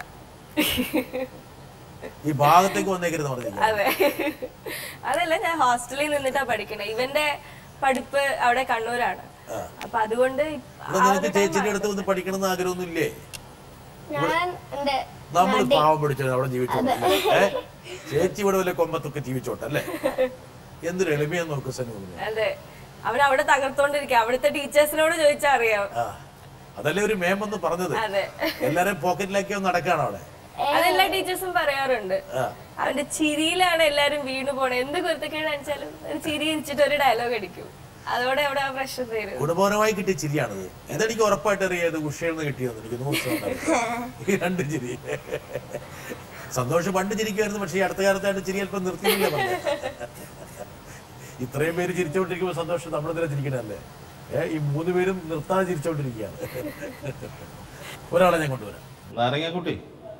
ഈ ഭാഗത്തേക്ക് വന്നേക്കരുത് പറഞ്ഞില്ല അതെ അതല്ല ഞാൻ ഹോസ്റ്റലിൽ നിന്നിട്ടാ പഠിക്കണേ ഇവന്റെ പഠിപ്പ് അവിടെ കണ്ണൂരാണ് അപ്പൊ അതുകൊണ്ട് ഇവിടെ നിനക്ക് ചേച്ചിന്റെ അടുത്ത് വന്ന് പഠിക്കണം എന്ന് ആഗ്രഹമൊന്നും ഇല്ലേ ഞാൻ എന്റെ നമ്മൾ പാവം പിടിച്ചത് അവിടെ ജീവിച്ചോട്ടെ ഏ ചേച്ചി ഇവിടെ വല്ല കൊമ്പത്തൊക്കെ ജീവിച്ചോട്ടെ അല്ലേ എന്തൊരു എളിമയെന്ന് നോക്ക് സനൂപിന് അതെ അവൻ അവിടെ തകർത്തോണ്ടിരിക്കുക അവിടുത്തെ ടീച്ചേഴ്സിനോട് ചോദിച്ചാ അറിയാം ആ അതല്ലേ ഒരു മേമെന്ന് പറഞ്ഞത് അതെ എല്ലാരെയും പോക്കറ്റിലാക്കി നടക്കാണ് അവിടെ അതെല്ലാ ടീച്ചേഴ്സും പറയാറുണ്ട് ആ. അവന്റെ ചിരിയിലാണ് എല്ലാരും വീണു പോണേ എന്ത് കുരുത്തക്കേട് കാണിച്ചാലും ഒരു ചിരി ഇരിച്ചിട്ട് ഒരു ഡയലോഗ് അടിക്കും അതോടെ അവിടെ ആ പ്രശ്നം തീരും ഗുണപരമായി കിട്ടിയ ചിരിയാണിത് ഇതെനിക്ക് ഉറപ്പായിട്ട് അറിയാത് ഉഷയിൽ നിന്ന് കിട്ടിയത് എനിക്ക് നൂറ് ശതമാനം ഈ രണ്ട് ചിരി സന്തോഷം പണ്ട് ചിരിക്കുമായിരുന്നു പക്ഷേ ഈ അടുത്ത കാലത്തായിട്ട് ചിരി അല്പം നിർത്തിയില്ല പറഞ്ഞത് ഇത്രയും പേര് ചിരിച്ചുകൊണ്ടിരിക്കുമ്പോൾ സന്തോഷം നമ്മളിതിനെ ചിരിക്കണല്ലേ ഏ ഈ മൂന്ന് പേരും നിർത്താതെ ചിരിച്ചുകൊണ്ടിരിക്കുകയാണ് ഒരാളെ ഞാൻ കൊണ്ടുവരാം നാരങ്ങാക്കുട്ടി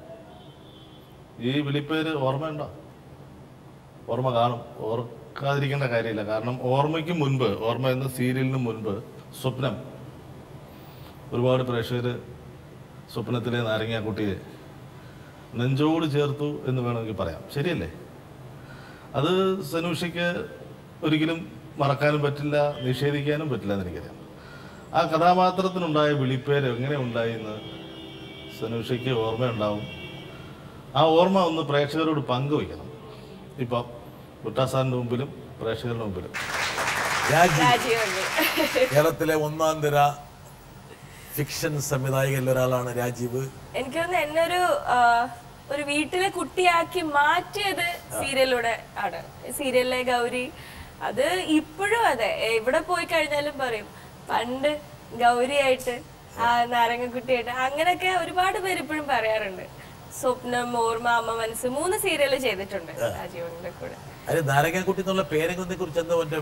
ഈ വിളിപ്പേര് ഓർമ്മയുണ്ടോ ഓർമ്മ കാണും ഓർക്കാതിരിക്കേണ്ട കാര്യമില്ല കാരണം ഓർമ്മയ്ക്ക് മുൻപ് ഓർമ്മ എന്ന സീരിയലിന് മുൻപ് സ്വപ്നം ഒരുപാട് പ്രേക്ഷകർ സ്വപ്നത്തിലെ നാരങ്ങാക്കുട്ടിയെ നെഞ്ചോട് ചേർത്തു എന്ന് വേണമെങ്കിൽ പറയാം ശരിയല്ലേ അത് സനൂഷയ്ക്ക് ഒരിക്കലും മറക്കാനും പറ്റില്ല നിഷേധിക്കാനും പറ്റില്ല എന്ന് എനിക്കറിയാം ആ കഥാപാത്രത്തിനുണ്ടായ വിളിപ്പേര് എങ്ങനെ ഉണ്ടായി എന്ന് സനൂഷയ്ക്ക് ഓർമ്മയുണ്ടാവും ആ ഓർമ്മ ഒന്ന് പ്രേക്ഷകരോട് പങ്കുവയ്ക്കണം ഇപ്പം കുട്ടാസാറിൻ്റെ മുമ്പിലും പ്രേക്ഷകരുടെ മുമ്പിലും രാജി രാജീവ് കേരളത്തിലെ ഒന്നാം തര ഫിക്ഷൻ സംവിധായകരിൽ ഒരാളാണ് രാജീവ് എനിക്ക് തോന്നുന്നു എന്നെ ഒരു ആ, ഒരു വീട്ടിലെ കുട്ടിയാക്കി മാറ്റിയത് സീരിയലിലൂടെ ആണ് സീരിയലിലെ ഗൗരി അത് ഇപ്പോഴും അതെ എവിടെ പോയി കഴിഞ്ഞാലും പറയും പണ്ട് ഗൗരിയായിട്ട് ആ നാരങ്ങക്കുട്ടിയായിട്ട് അങ്ങനെയൊക്കെ ഒരുപാട് പേര് ഇപ്പോഴും പറയാറുണ്ട് സ്വപ്നം ഓർമ്മ അമ്മ മനസ്സ് മൂന്ന് സീരിയൽ ചെയ്തിട്ടുണ്ട് രാജീവന്റെ കൂടെ അത് നാരങ്ങാക്കുട്ടി എന്നുള്ള പേരങ്ങളെ കുറിച്ച് എന്താ എന്റെ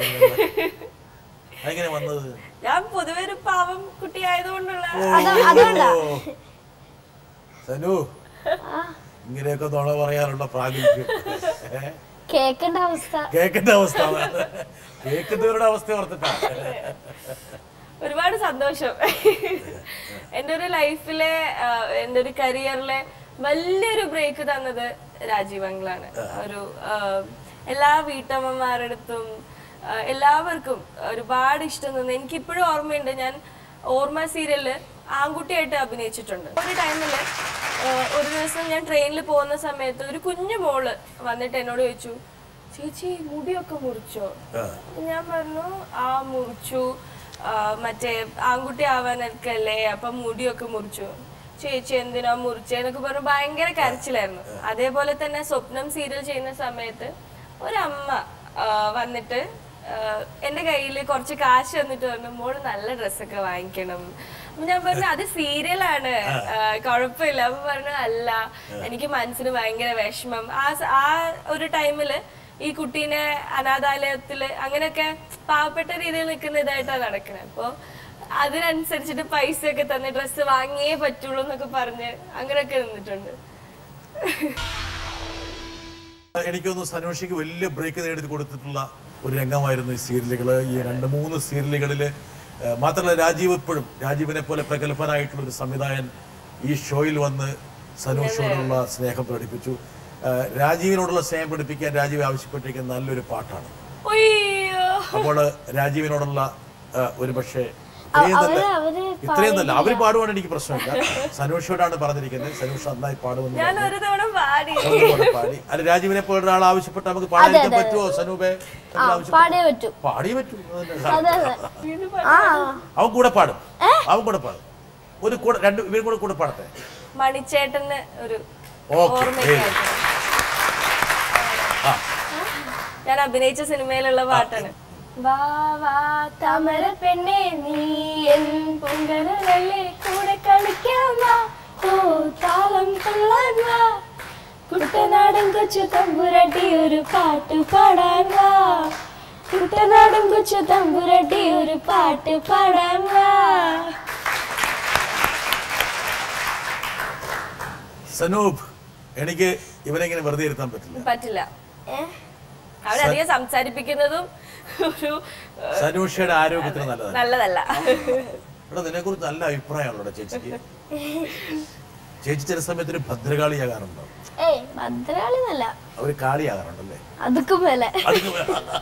എങ്ങനെ വന്നത് ഞാൻ പൊതുവെ ഒരു പാവം കുട്ടി ആയതുകൊണ്ടുള്ള ഓ. സനു ഇങ്ങനെയൊക്കെ നുണ പറയാറുള്ള പ്രാഗൽഭ്യം ഏ? കേക്കേണ്ട അവസ്ഥ കേൾക്കേണ്ട അവസ്ഥ അതാണ്. കേൾക്കുന്നവരുടെ അവസ്ഥ ഓർത്തിട്ടാ ഒരുപാട് സന്തോഷം എൻ്റെ ഒരു ലൈഫിലെ ആ, എൻ്റെ ഒരു കരിയറിലെ വലിയൊരു ബ്രേക്ക് തന്നത് രാജീവ് അങ്കിളാണ് ഒരു ആ, എല്ലാ വീട്ടമ്മമാരുടെ അടുത്തും ആ, എല്ലാവർക്കും ഒരുപാട് ഇഷ്ടം തോന്നി എനിക്ക് ഇപ്പോഴും ഓർമ്മയുണ്ട് ഞാൻ ഓർമ്മ സീരിയലില് ആൺകുട്ടിയായിട്ട് അഭിനയിച്ചിട്ടുണ്ട് ഒരു ടൈമില് ഒരു ദിവസം ഞാൻ ട്രെയിനിൽ പോകുന്ന സമയത്ത് ഒരു കുഞ്ഞു മോള് വന്നിട്ട് എന്നോട് ചോദിച്ചു ചേച്ചി മുടിയൊക്കെ മുറിച്ചോ ഞാൻ പറഞ്ഞു ആ മുറിച്ചു ആ, മറ്റേ ആൺകുട്ടി ആവാനൊക്കെ അല്ലേ അപ്പം മുടിയൊക്കെ മുറിച്ചു ചേച്ചി എന്തിനാ മുറിച്ചെന്നൊക്കെ പറഞ്ഞ് ഭയങ്കര കരച്ചിലായിരുന്നു അതേപോലെ തന്നെ സ്വപ്നം സീരിയൽ ചെയ്യുന്ന സമയത്ത് ഒരമ്മ ആ, വന്നിട്ട് ആ, എന്റെ കയ്യിൽ കുറച്ച് കാശ് തന്നിട്ട് പറഞ്ഞു മോള് നല്ല ഡ്രസ്സൊക്കെ വാങ്ങിക്കണം അപ്പൊ ഞാൻ പറഞ്ഞു അത് സീരിയലാണ് കുഴപ്പമില്ല അപ്പൊ പറഞ്ഞു അല്ല എനിക്ക് മനസ്സിന് ഭയങ്കര വിഷമം ആ സ- ആ ഒരു ടൈമില് ഈ കുട്ടീനെ അനാഥാലയത്തില് അങ്ങനെയൊക്കെ പാവപ്പെട്ട രീതിയിൽ നിൽക്കുന്ന ഇതായിട്ടാണ് നടക്കുന്നത് അപ്പൊ അതിനനുസരിച്ചിട്ട് പൈസ ഒക്കെ തന്നെ ഡ്രസ്സ് വാങ്ങിയേ പറ്റുള്ളൂ എന്നൊക്കെ പറഞ്ഞ് അങ്ങനെയൊക്കെ നിന്നിട്ടുണ്ട് എനിക്കൊന്ന് സനോഷിക്ക് വലിയ ബ്രേക്ക് നേടി കൊടുത്തിട്ടുള്ള ഒരു രംഗമായിരുന്നു ഈ സീരിയലുകൾ ഈ രണ്ട് മൂന്ന് സീരിയലുകളിൽ മാത്രമല്ല രാജീവ് ഇപ്പോഴും രാജീവിനെ പോലെ പ്രഗത്ഭനായിട്ടുള്ള ഒരു സംവിധായകൻ ഈ ഷോയിൽ വന്ന് സനോഷിനോടുള്ള സ്നേഹം പ്രകടിപ്പിച്ചു ആ, രാജീവിനോടുള്ള സ്നേഹം പ്രകടിപ്പിക്കാൻ രാജീവ് ആവശ്യപ്പെട്ടിരിക്കുന്ന നല്ലൊരു പാട്ടാണ് ഉയ്യോ. അപ്പോൾ രാജീവിനോടുള്ള ആ, ഒരു പക്ഷേ ഇത്രയും നല്ല അവര് അവര് ഇത്രയും നല്ല അവര് പാടുവാണ് എനിക്ക് പ്രശ്നമില്ല സനോഷോടാണ് പറഞ്ഞിരിക്കുന്നത് സനോഷ് നന്നായി പാടുമെന്ന് ഞാൻ പറഞ്ഞു. ഒരു തവണ പാടി അതുപോലെ പാടി അല്ല രാജീവിനെ പോലെ ഒരാൾ ആവശ്യപ്പെട്ട് നമുക്ക് പാടാൻ പറ്റുമോ സനൂപെ ആ പാടിയേ പറ്റൂ പാടിയേ പറ്റൂ അതെ അതെ ആ അവൻ കൂടെ പാടും അവൻ കൂടെ പാടും ഒരു കൂടെ രണ്ട് ഇവരും കൂടെ കൂടെ പാടട്ടെ മണിച്ചേട്ടന് ഒരു ഓക്കെ ഓർമ്മയ്ക്കായിട്ട് ഞാൻ അഭിനയിച്ച സിനിമയിലുള്ള പാട്ടാണ് വാ വാ താമര പെണ്ണെ നീ എൻ പൊങ്കലല്ലേ കൂടെ കളിക്കാൻ വാ ഓ താളം കൊള്ളാൻ വാ കുട്ടനാടൻ കൊച്ചു തമ്പുരട്ടി ഒരു പാട്ട് പാടാൻ വാ കുട്ടനാടൻ കൊച്ചു തമ്പുരട്ടി ഒരു പാട്ട് പാടാൻ വാ സനൂപ് എനിക്ക് ഇവനെങ്ങനെ വെറുതെ ഇരുത്താൻ പറ്റില്ല പറ്റില്ല അവരധികം സംസാരിപ്പിക്കുന്നതും ഒരു ഏഹ്, സനൂഷയുടെ ആരോഗ്യത്തിന് നല്ലതാണ് നല്ലതല്ല ഇവിടെ നിന്നെ കുറിച്ച് നല്ല അഭിപ്രായമാണല്ലോ ചേച്ചിക്ക് ചേച്ചി ചില സമയത്ത് ഒരു ഭദ്രകാളിയാകാറുണ്ടോ ഏയ് ഭദ്രകാളി എന്നല്ല അവര് കാളിയാകാറുണ്ടല്ലേ അതുക്കും മേലെ അതൊക്കെ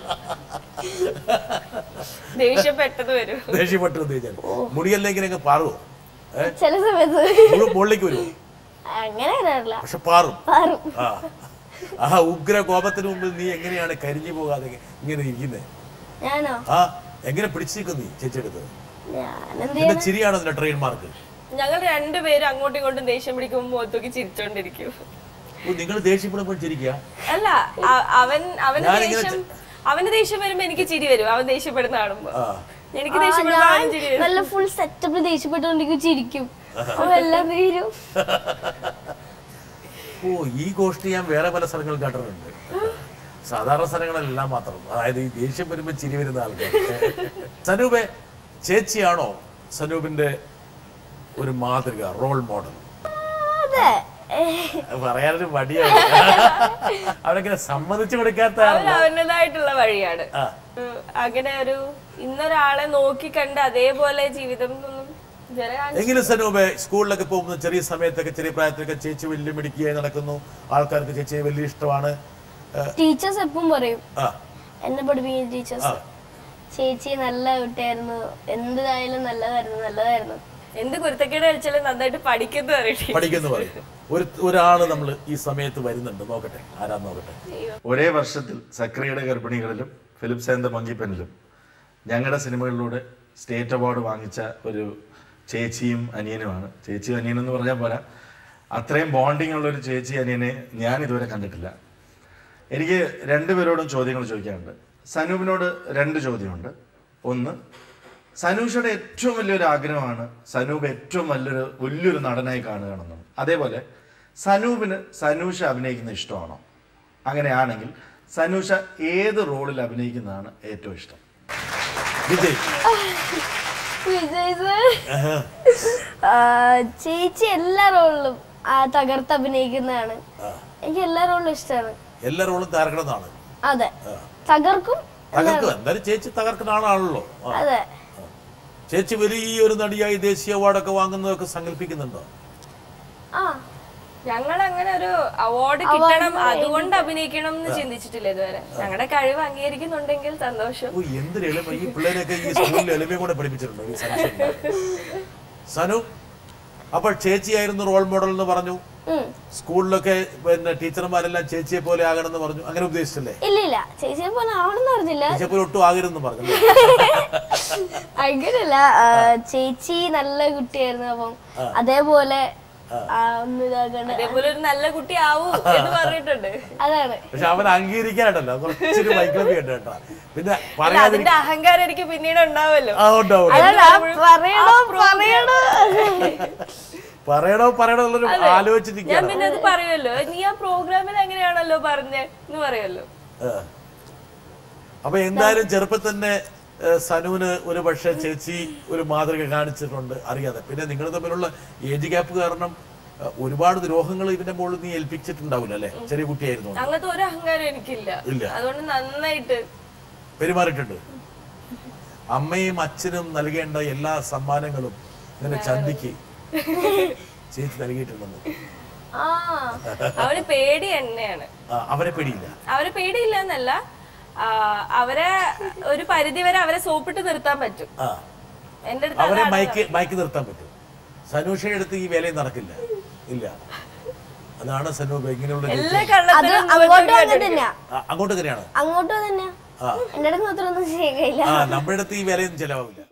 ദേഷ്യപ്പെട്ടത് വരും ദേഷ്യപ്പെട്ടു തേച്ചാൽ മുടിയെല്ലാം ഇങ്ങനെ അങ്ങ് പാറുവോ ഏഹ് ചില സമയത്ത് മുഴുവൻ മുകളിലേക്ക് വരുമോ അങ്ങനെ വരാറില്ല പക്ഷെ പാറും പാറും ആ ആ ഉഗ്ര കോപത്തിന് മുമ്പിൽ നീ എങ്ങനെയാണ് കരിഞ്ഞു പോകാതെ ഇങ്ങനെ ഇരിക്കുന്നത് ഞാനോ ആ എങ്ങനെ പിടിച്ചു നിൽക്കും നീ ചേച്ചിയെടുത്ത് ഞാനെന്ത് നിന്റെ ചിരിയാണോ നിന്റെ ട്രെയിൻ മാർക്ക് ഞങ്ങൾ രണ്ടുപേരും അങ്ങോട്ടും ഇങ്ങോട്ടും ദേഷ്യം പിടിക്കുമ്പോൾ മുഖത്തേക്ക് ചിരിച്ചോണ്ടിരിക്കും നിങ്ങൾ ദേഷ്യപ്പെടുമ്പോൾ ചിരിക്കുക അല്ല അ- അവൻ അവന് ഞാനിങ്ങനെ ദേഷ്യം അവന് ദേഷ്യം വരുമ്പോ എനിക്ക് ചിരി വരും അവൻ ദേഷ്യപ്പെടുന്ന കാണുമ്പോ ആ എനിക്ക് ആ, ദേഷ്യപ്പെടുന്ന ഞാൻ അവനും ചിരി വരും നല്ല ഫുൾ സെറ്റപ്പ് ദേഷ്യപ്പെട്ടുകൊണ്ടിരിക്കും ചിരിക്കും അപ്പൊ എല്ലാം തീരും ഓ ഈ ഗോഷ്ടി ഞാൻ വേറെ പല സ്ഥലങ്ങളിൽ കേട്ടിട്ടുണ്ട് സാധാരണ സ്ഥലങ്ങളെല്ലാം മാത്രം അതായത് ഈ ദേഷ്യം വരുമ്പോൾ ചിരി വരുന്ന ആൾക്കാർ സനൂപെ ചേച്ചിയാണോ സനൂപിന്റെ ഒരു മാതൃക റോൾ മോഡൽ അതെ പറയാനൊരു മടിയാണ് അവരങ്ങനെ സമ്മതിച്ചു കൊടുക്കാത്ത അവൻ അവൻ്റെതായിട്ടുള്ള വഴിയാണ് ആ. ഉം, അങ്ങനെ ഒരു ഇന്നൊരാളെ നോക്കി കണ്ട് അതേപോലെ ജീവിതം ഒന്നും ഇതുവരെ കാണിച്ചിട്ടില്ല. എങ്കിലും സനൂപെ സ്കൂളിലൊക്കെ പോകുന്ന ചെറിയ സമയത്തൊക്കെ ചെറിയ പ്രായത്തിലൊക്കെ ചേച്ചി വലിയ മിടുക്കിയായി നടക്കുന്നു ആൾക്കാർക്ക് ചേച്ചിയെ വലിയ ഇഷ്ടമാണ് ആ, ടീച്ചേഴ്സ് എപ്പം പറയും ആ എന്നെ പഠിപ്പിക്കുന്ന ടീച്ചേഴ്സ് ആ. ചേച്ചി നല്ല കുട്ടിയായിരുന്നു എന്തായാലും നല്ലതായിരുന്നു നല്ലതായിരുന്നു എന്ത് കുരുത്തക്കേട് കഴിച്ചാലും നന്നായിട്ട് പഠിക്കുന്നു അറിയട്ടെ പഠിക്കുന്നു പറയും ഒരു ഒരാള് നമ്മൾ ഈ സമയത്ത് വരുന്നുണ്ട് നോക്കട്ടെ ആരാന്ന് നോക്കട്ടെ ഒരേ വർഷത്തിൽ സക്രിയയുടെ ഗർഭിണികളിലും ഫിലിപ്പ് സേന്ദ മങ്കിപ്പനിലും ഞങ്ങളുടെ സിനിമകളിലൂടെ സ്റ്റേറ്റ് അവാർഡ് വാങ്ങിച്ച ഒരു ചേച്ചിയും അനിയനുമാണ് ചേച്ചിയും അനിയനും എന്ന് പറഞ്ഞാൽ പോരാ അത്രയും ബോണ്ടിങ് ഉള്ള ഒരു ചേച്ചി അനിയനെ ഞാൻ ഇതുവരെ കണ്ടിട്ടില്ല എനിക്ക് രണ്ടുപേരോടും ചോദ്യങ്ങൾ ചോദിക്കാനുണ്ട് സനൂപിനോട് രണ്ട് ചോദ്യമുണ്ട് ഒന്ന് സനൂഷയുടെ ഏറ്റവും വലിയൊരു ആഗ്രഹമാണ് സനൂപ് ഏറ്റവും വലിയൊരു വലിയൊരു നടനായി കാണുകയാണെന്നാണ് അതേപോലെ സനൂപിന് സനൂഷ അഭിനയിക്കുന്ന ഇഷ്ടമാണോ അങ്ങനെയാണെങ്കിൽ സനൂഷ ഏത് റോളിൽ അഭിനയിക്കുന്നതാണ് ഏറ്റവും ഇഷ്ടം വിജയ് വിജയ് സർ ആ, ചേച്ചി എല്ലാ റോളിലും തകർത്ത് അഭിനയിക്കുന്നതാണ് എനിക്ക് എല്ലാ റോളിലും ഇഷ്ടമാണ് എല്ലാ റോളും തകർക്കണമെന്നാണ് അതെ തകർക്കും തകർക്കുക എന്തായാലും ചേച്ചി തകർക്കുന്ന ആളാണല്ലോ ആ. അതെ ചേച്ചി വലിയൊരു നടിയായി ദേശീയ അവാർഡൊക്കെ വാങ്ങുന്നതൊക്കെ സങ്കല്പിക്കുന്നുണ്ടോ ആ ഞങ്ങൾ അങ്ങനെ ഒരു അവാർഡ് കിട്ടണം അതുകൊണ്ട് അഭിനയിക്കണം എന്ന് ചിന്തിച്ചിട്ടില്ല ഇതുവരെ ഞങ്ങളുടെ കഴിവ് അംഗീകരിക്കുന്നുണ്ടെങ്കിൽ സന്തോഷം ഓ എന്തൊരു എളിമ ഈ പിള്ളേരെയൊക്കെ ഈ സ്കൂളിൽ എളിമയും കൂടെ പഠിപ്പിച്ചിട്ടുണ്ടോ ഈ സംശയം സനു അപ്പോൾ ചേച്ചിയായിരുന്നു റോൾ മോഡൽ എന്ന് പറഞ്ഞു ഉം. സ്കൂളിലൊക്കെ പിന്നെ ടീച്ചർമാരെല്ലാം ചേച്ചിയെ പോലെ ആകണമെന്ന് പറഞ്ഞു അങ്ങനെ ഉദ്ദേശിച്ചല്ലേ ഇല്ല ഇല്ല ചേച്ചിയെ പോലെ ആവണമെന്ന് പറഞ്ഞില്ല ചേച്ചിയെ പോലെ ഒട്ടും ആകരുതെന്ന് പറഞ്ഞു അങ്ങനെയല്ല ആ, ചേച്ചി നല്ല കുട്ടിയായിരുന്നു അപ്പം അതേപോലെ ആ, ഒന്ന് ഇതാക്കണ്ട അതേപോലെ ഒരു നല്ല കുട്ടി ആവൂ എന്ന് പറഞ്ഞിട്ടുണ്ട് അതാണ് പക്ഷെ അവൻ അംഗീകരിക്കാനല്ലോ കുറച്ചൊരു വൈക്ലഭ്യം ഉണ്ട് കേട്ടോ പിന്നെ അല്ല, പറയാതിരി അതിന്റെ അഹങ്കാരം എനിക്ക് പിന്നീട് ഉണ്ടാവല്ലോ ആ ഉണ്ടാവും അതല്ല പറയണോ പറയണോ പറയണോ പറയണോ എന്നുള്ളൊരു ഞാൻ ആലോചിച്ചിരിക്കുകയാണ് പിന്നെ അത് പറയുമല്ലോ നീ ആ പ്രോഗ്രാമിൽ എങ്ങനെയാണല്ലോ പറഞ്ഞേ എന്ന് പറയുമല്ലോ ആ. അപ്പൊ എന്തായാലും ചെറുപ്പത്തിൽ തന്നെ ഏ, സനുവിന് ഒരു പക്ഷേ ചേച്ചി ഒരു മാതൃക കാണിച്ചിട്ടുണ്ട് അറിയാതെ പിന്നെ നിങ്ങൾ തമ്മിലുള്ള ഏജ് ഗ്യാപ്പ് കാരണം ഏ, ഒരുപാട് ദ്രോഹങ്ങൾ ഇതിന്റെ മുകളിൽ നീ ഏൽപ്പിച്ചിട്ടുണ്ടാവില്ല അല്ലെ ചെറിയ കുട്ടിയായിരുന്നു അങ്ങനത്തെ ഒരു അഹങ്കാരം എനിക്കില്ല ഇല്ല. അതുകൊണ്ട് നന്നായിട്ട് പെരുമാറിയിട്ടുണ്ട് അമ്മയും അച്ഛനും നൽകേണ്ട എല്ലാ സമ്മാനങ്ങളും ഇങ്ങനെ ചന്തിക്ക് ചേച്ചി നൽകിയിട്ടുണ്ടെന്ന് ആ അവന് പേടി എന്നെയാണ് ആ, അവരെ പേടിയില്ല അവരെ പേടിയില്ല എന്നല്ല ആ, അവരെ ഒരു പരിധി വരെ അവരെ സോപ്പിട്ട് നിർത്താൻ പറ്റും ആ എന്റെ അടുത്ത് അവരെ അതാണ് മയക്ക് മയക്ക് നിർത്താൻ പറ്റും സനൂഷയുടെ അടുത്ത് ഈ വേലയും നടക്കില്ല ഇല്ല അതാണ് സനൂപ് ഇങ്ങനെയുള്ള എല്ലാ ചേച്ചി. അത് കള്ളത്തിനും അങ്ങോട്ടും അങ്ങനെ തന്നെയാ ആ, അങ്ങോട്ട് തന്നെയാണ് അങ്ങോട്ടും തന്നെയാ ആ എന്റെ അടുത്ത് മാത്രം ഒന്നും ചെയ്യില്ല ആ നമ്മുടെ അടുത്ത് ഈ വേലയൊന്നും ചെലവാവില്ല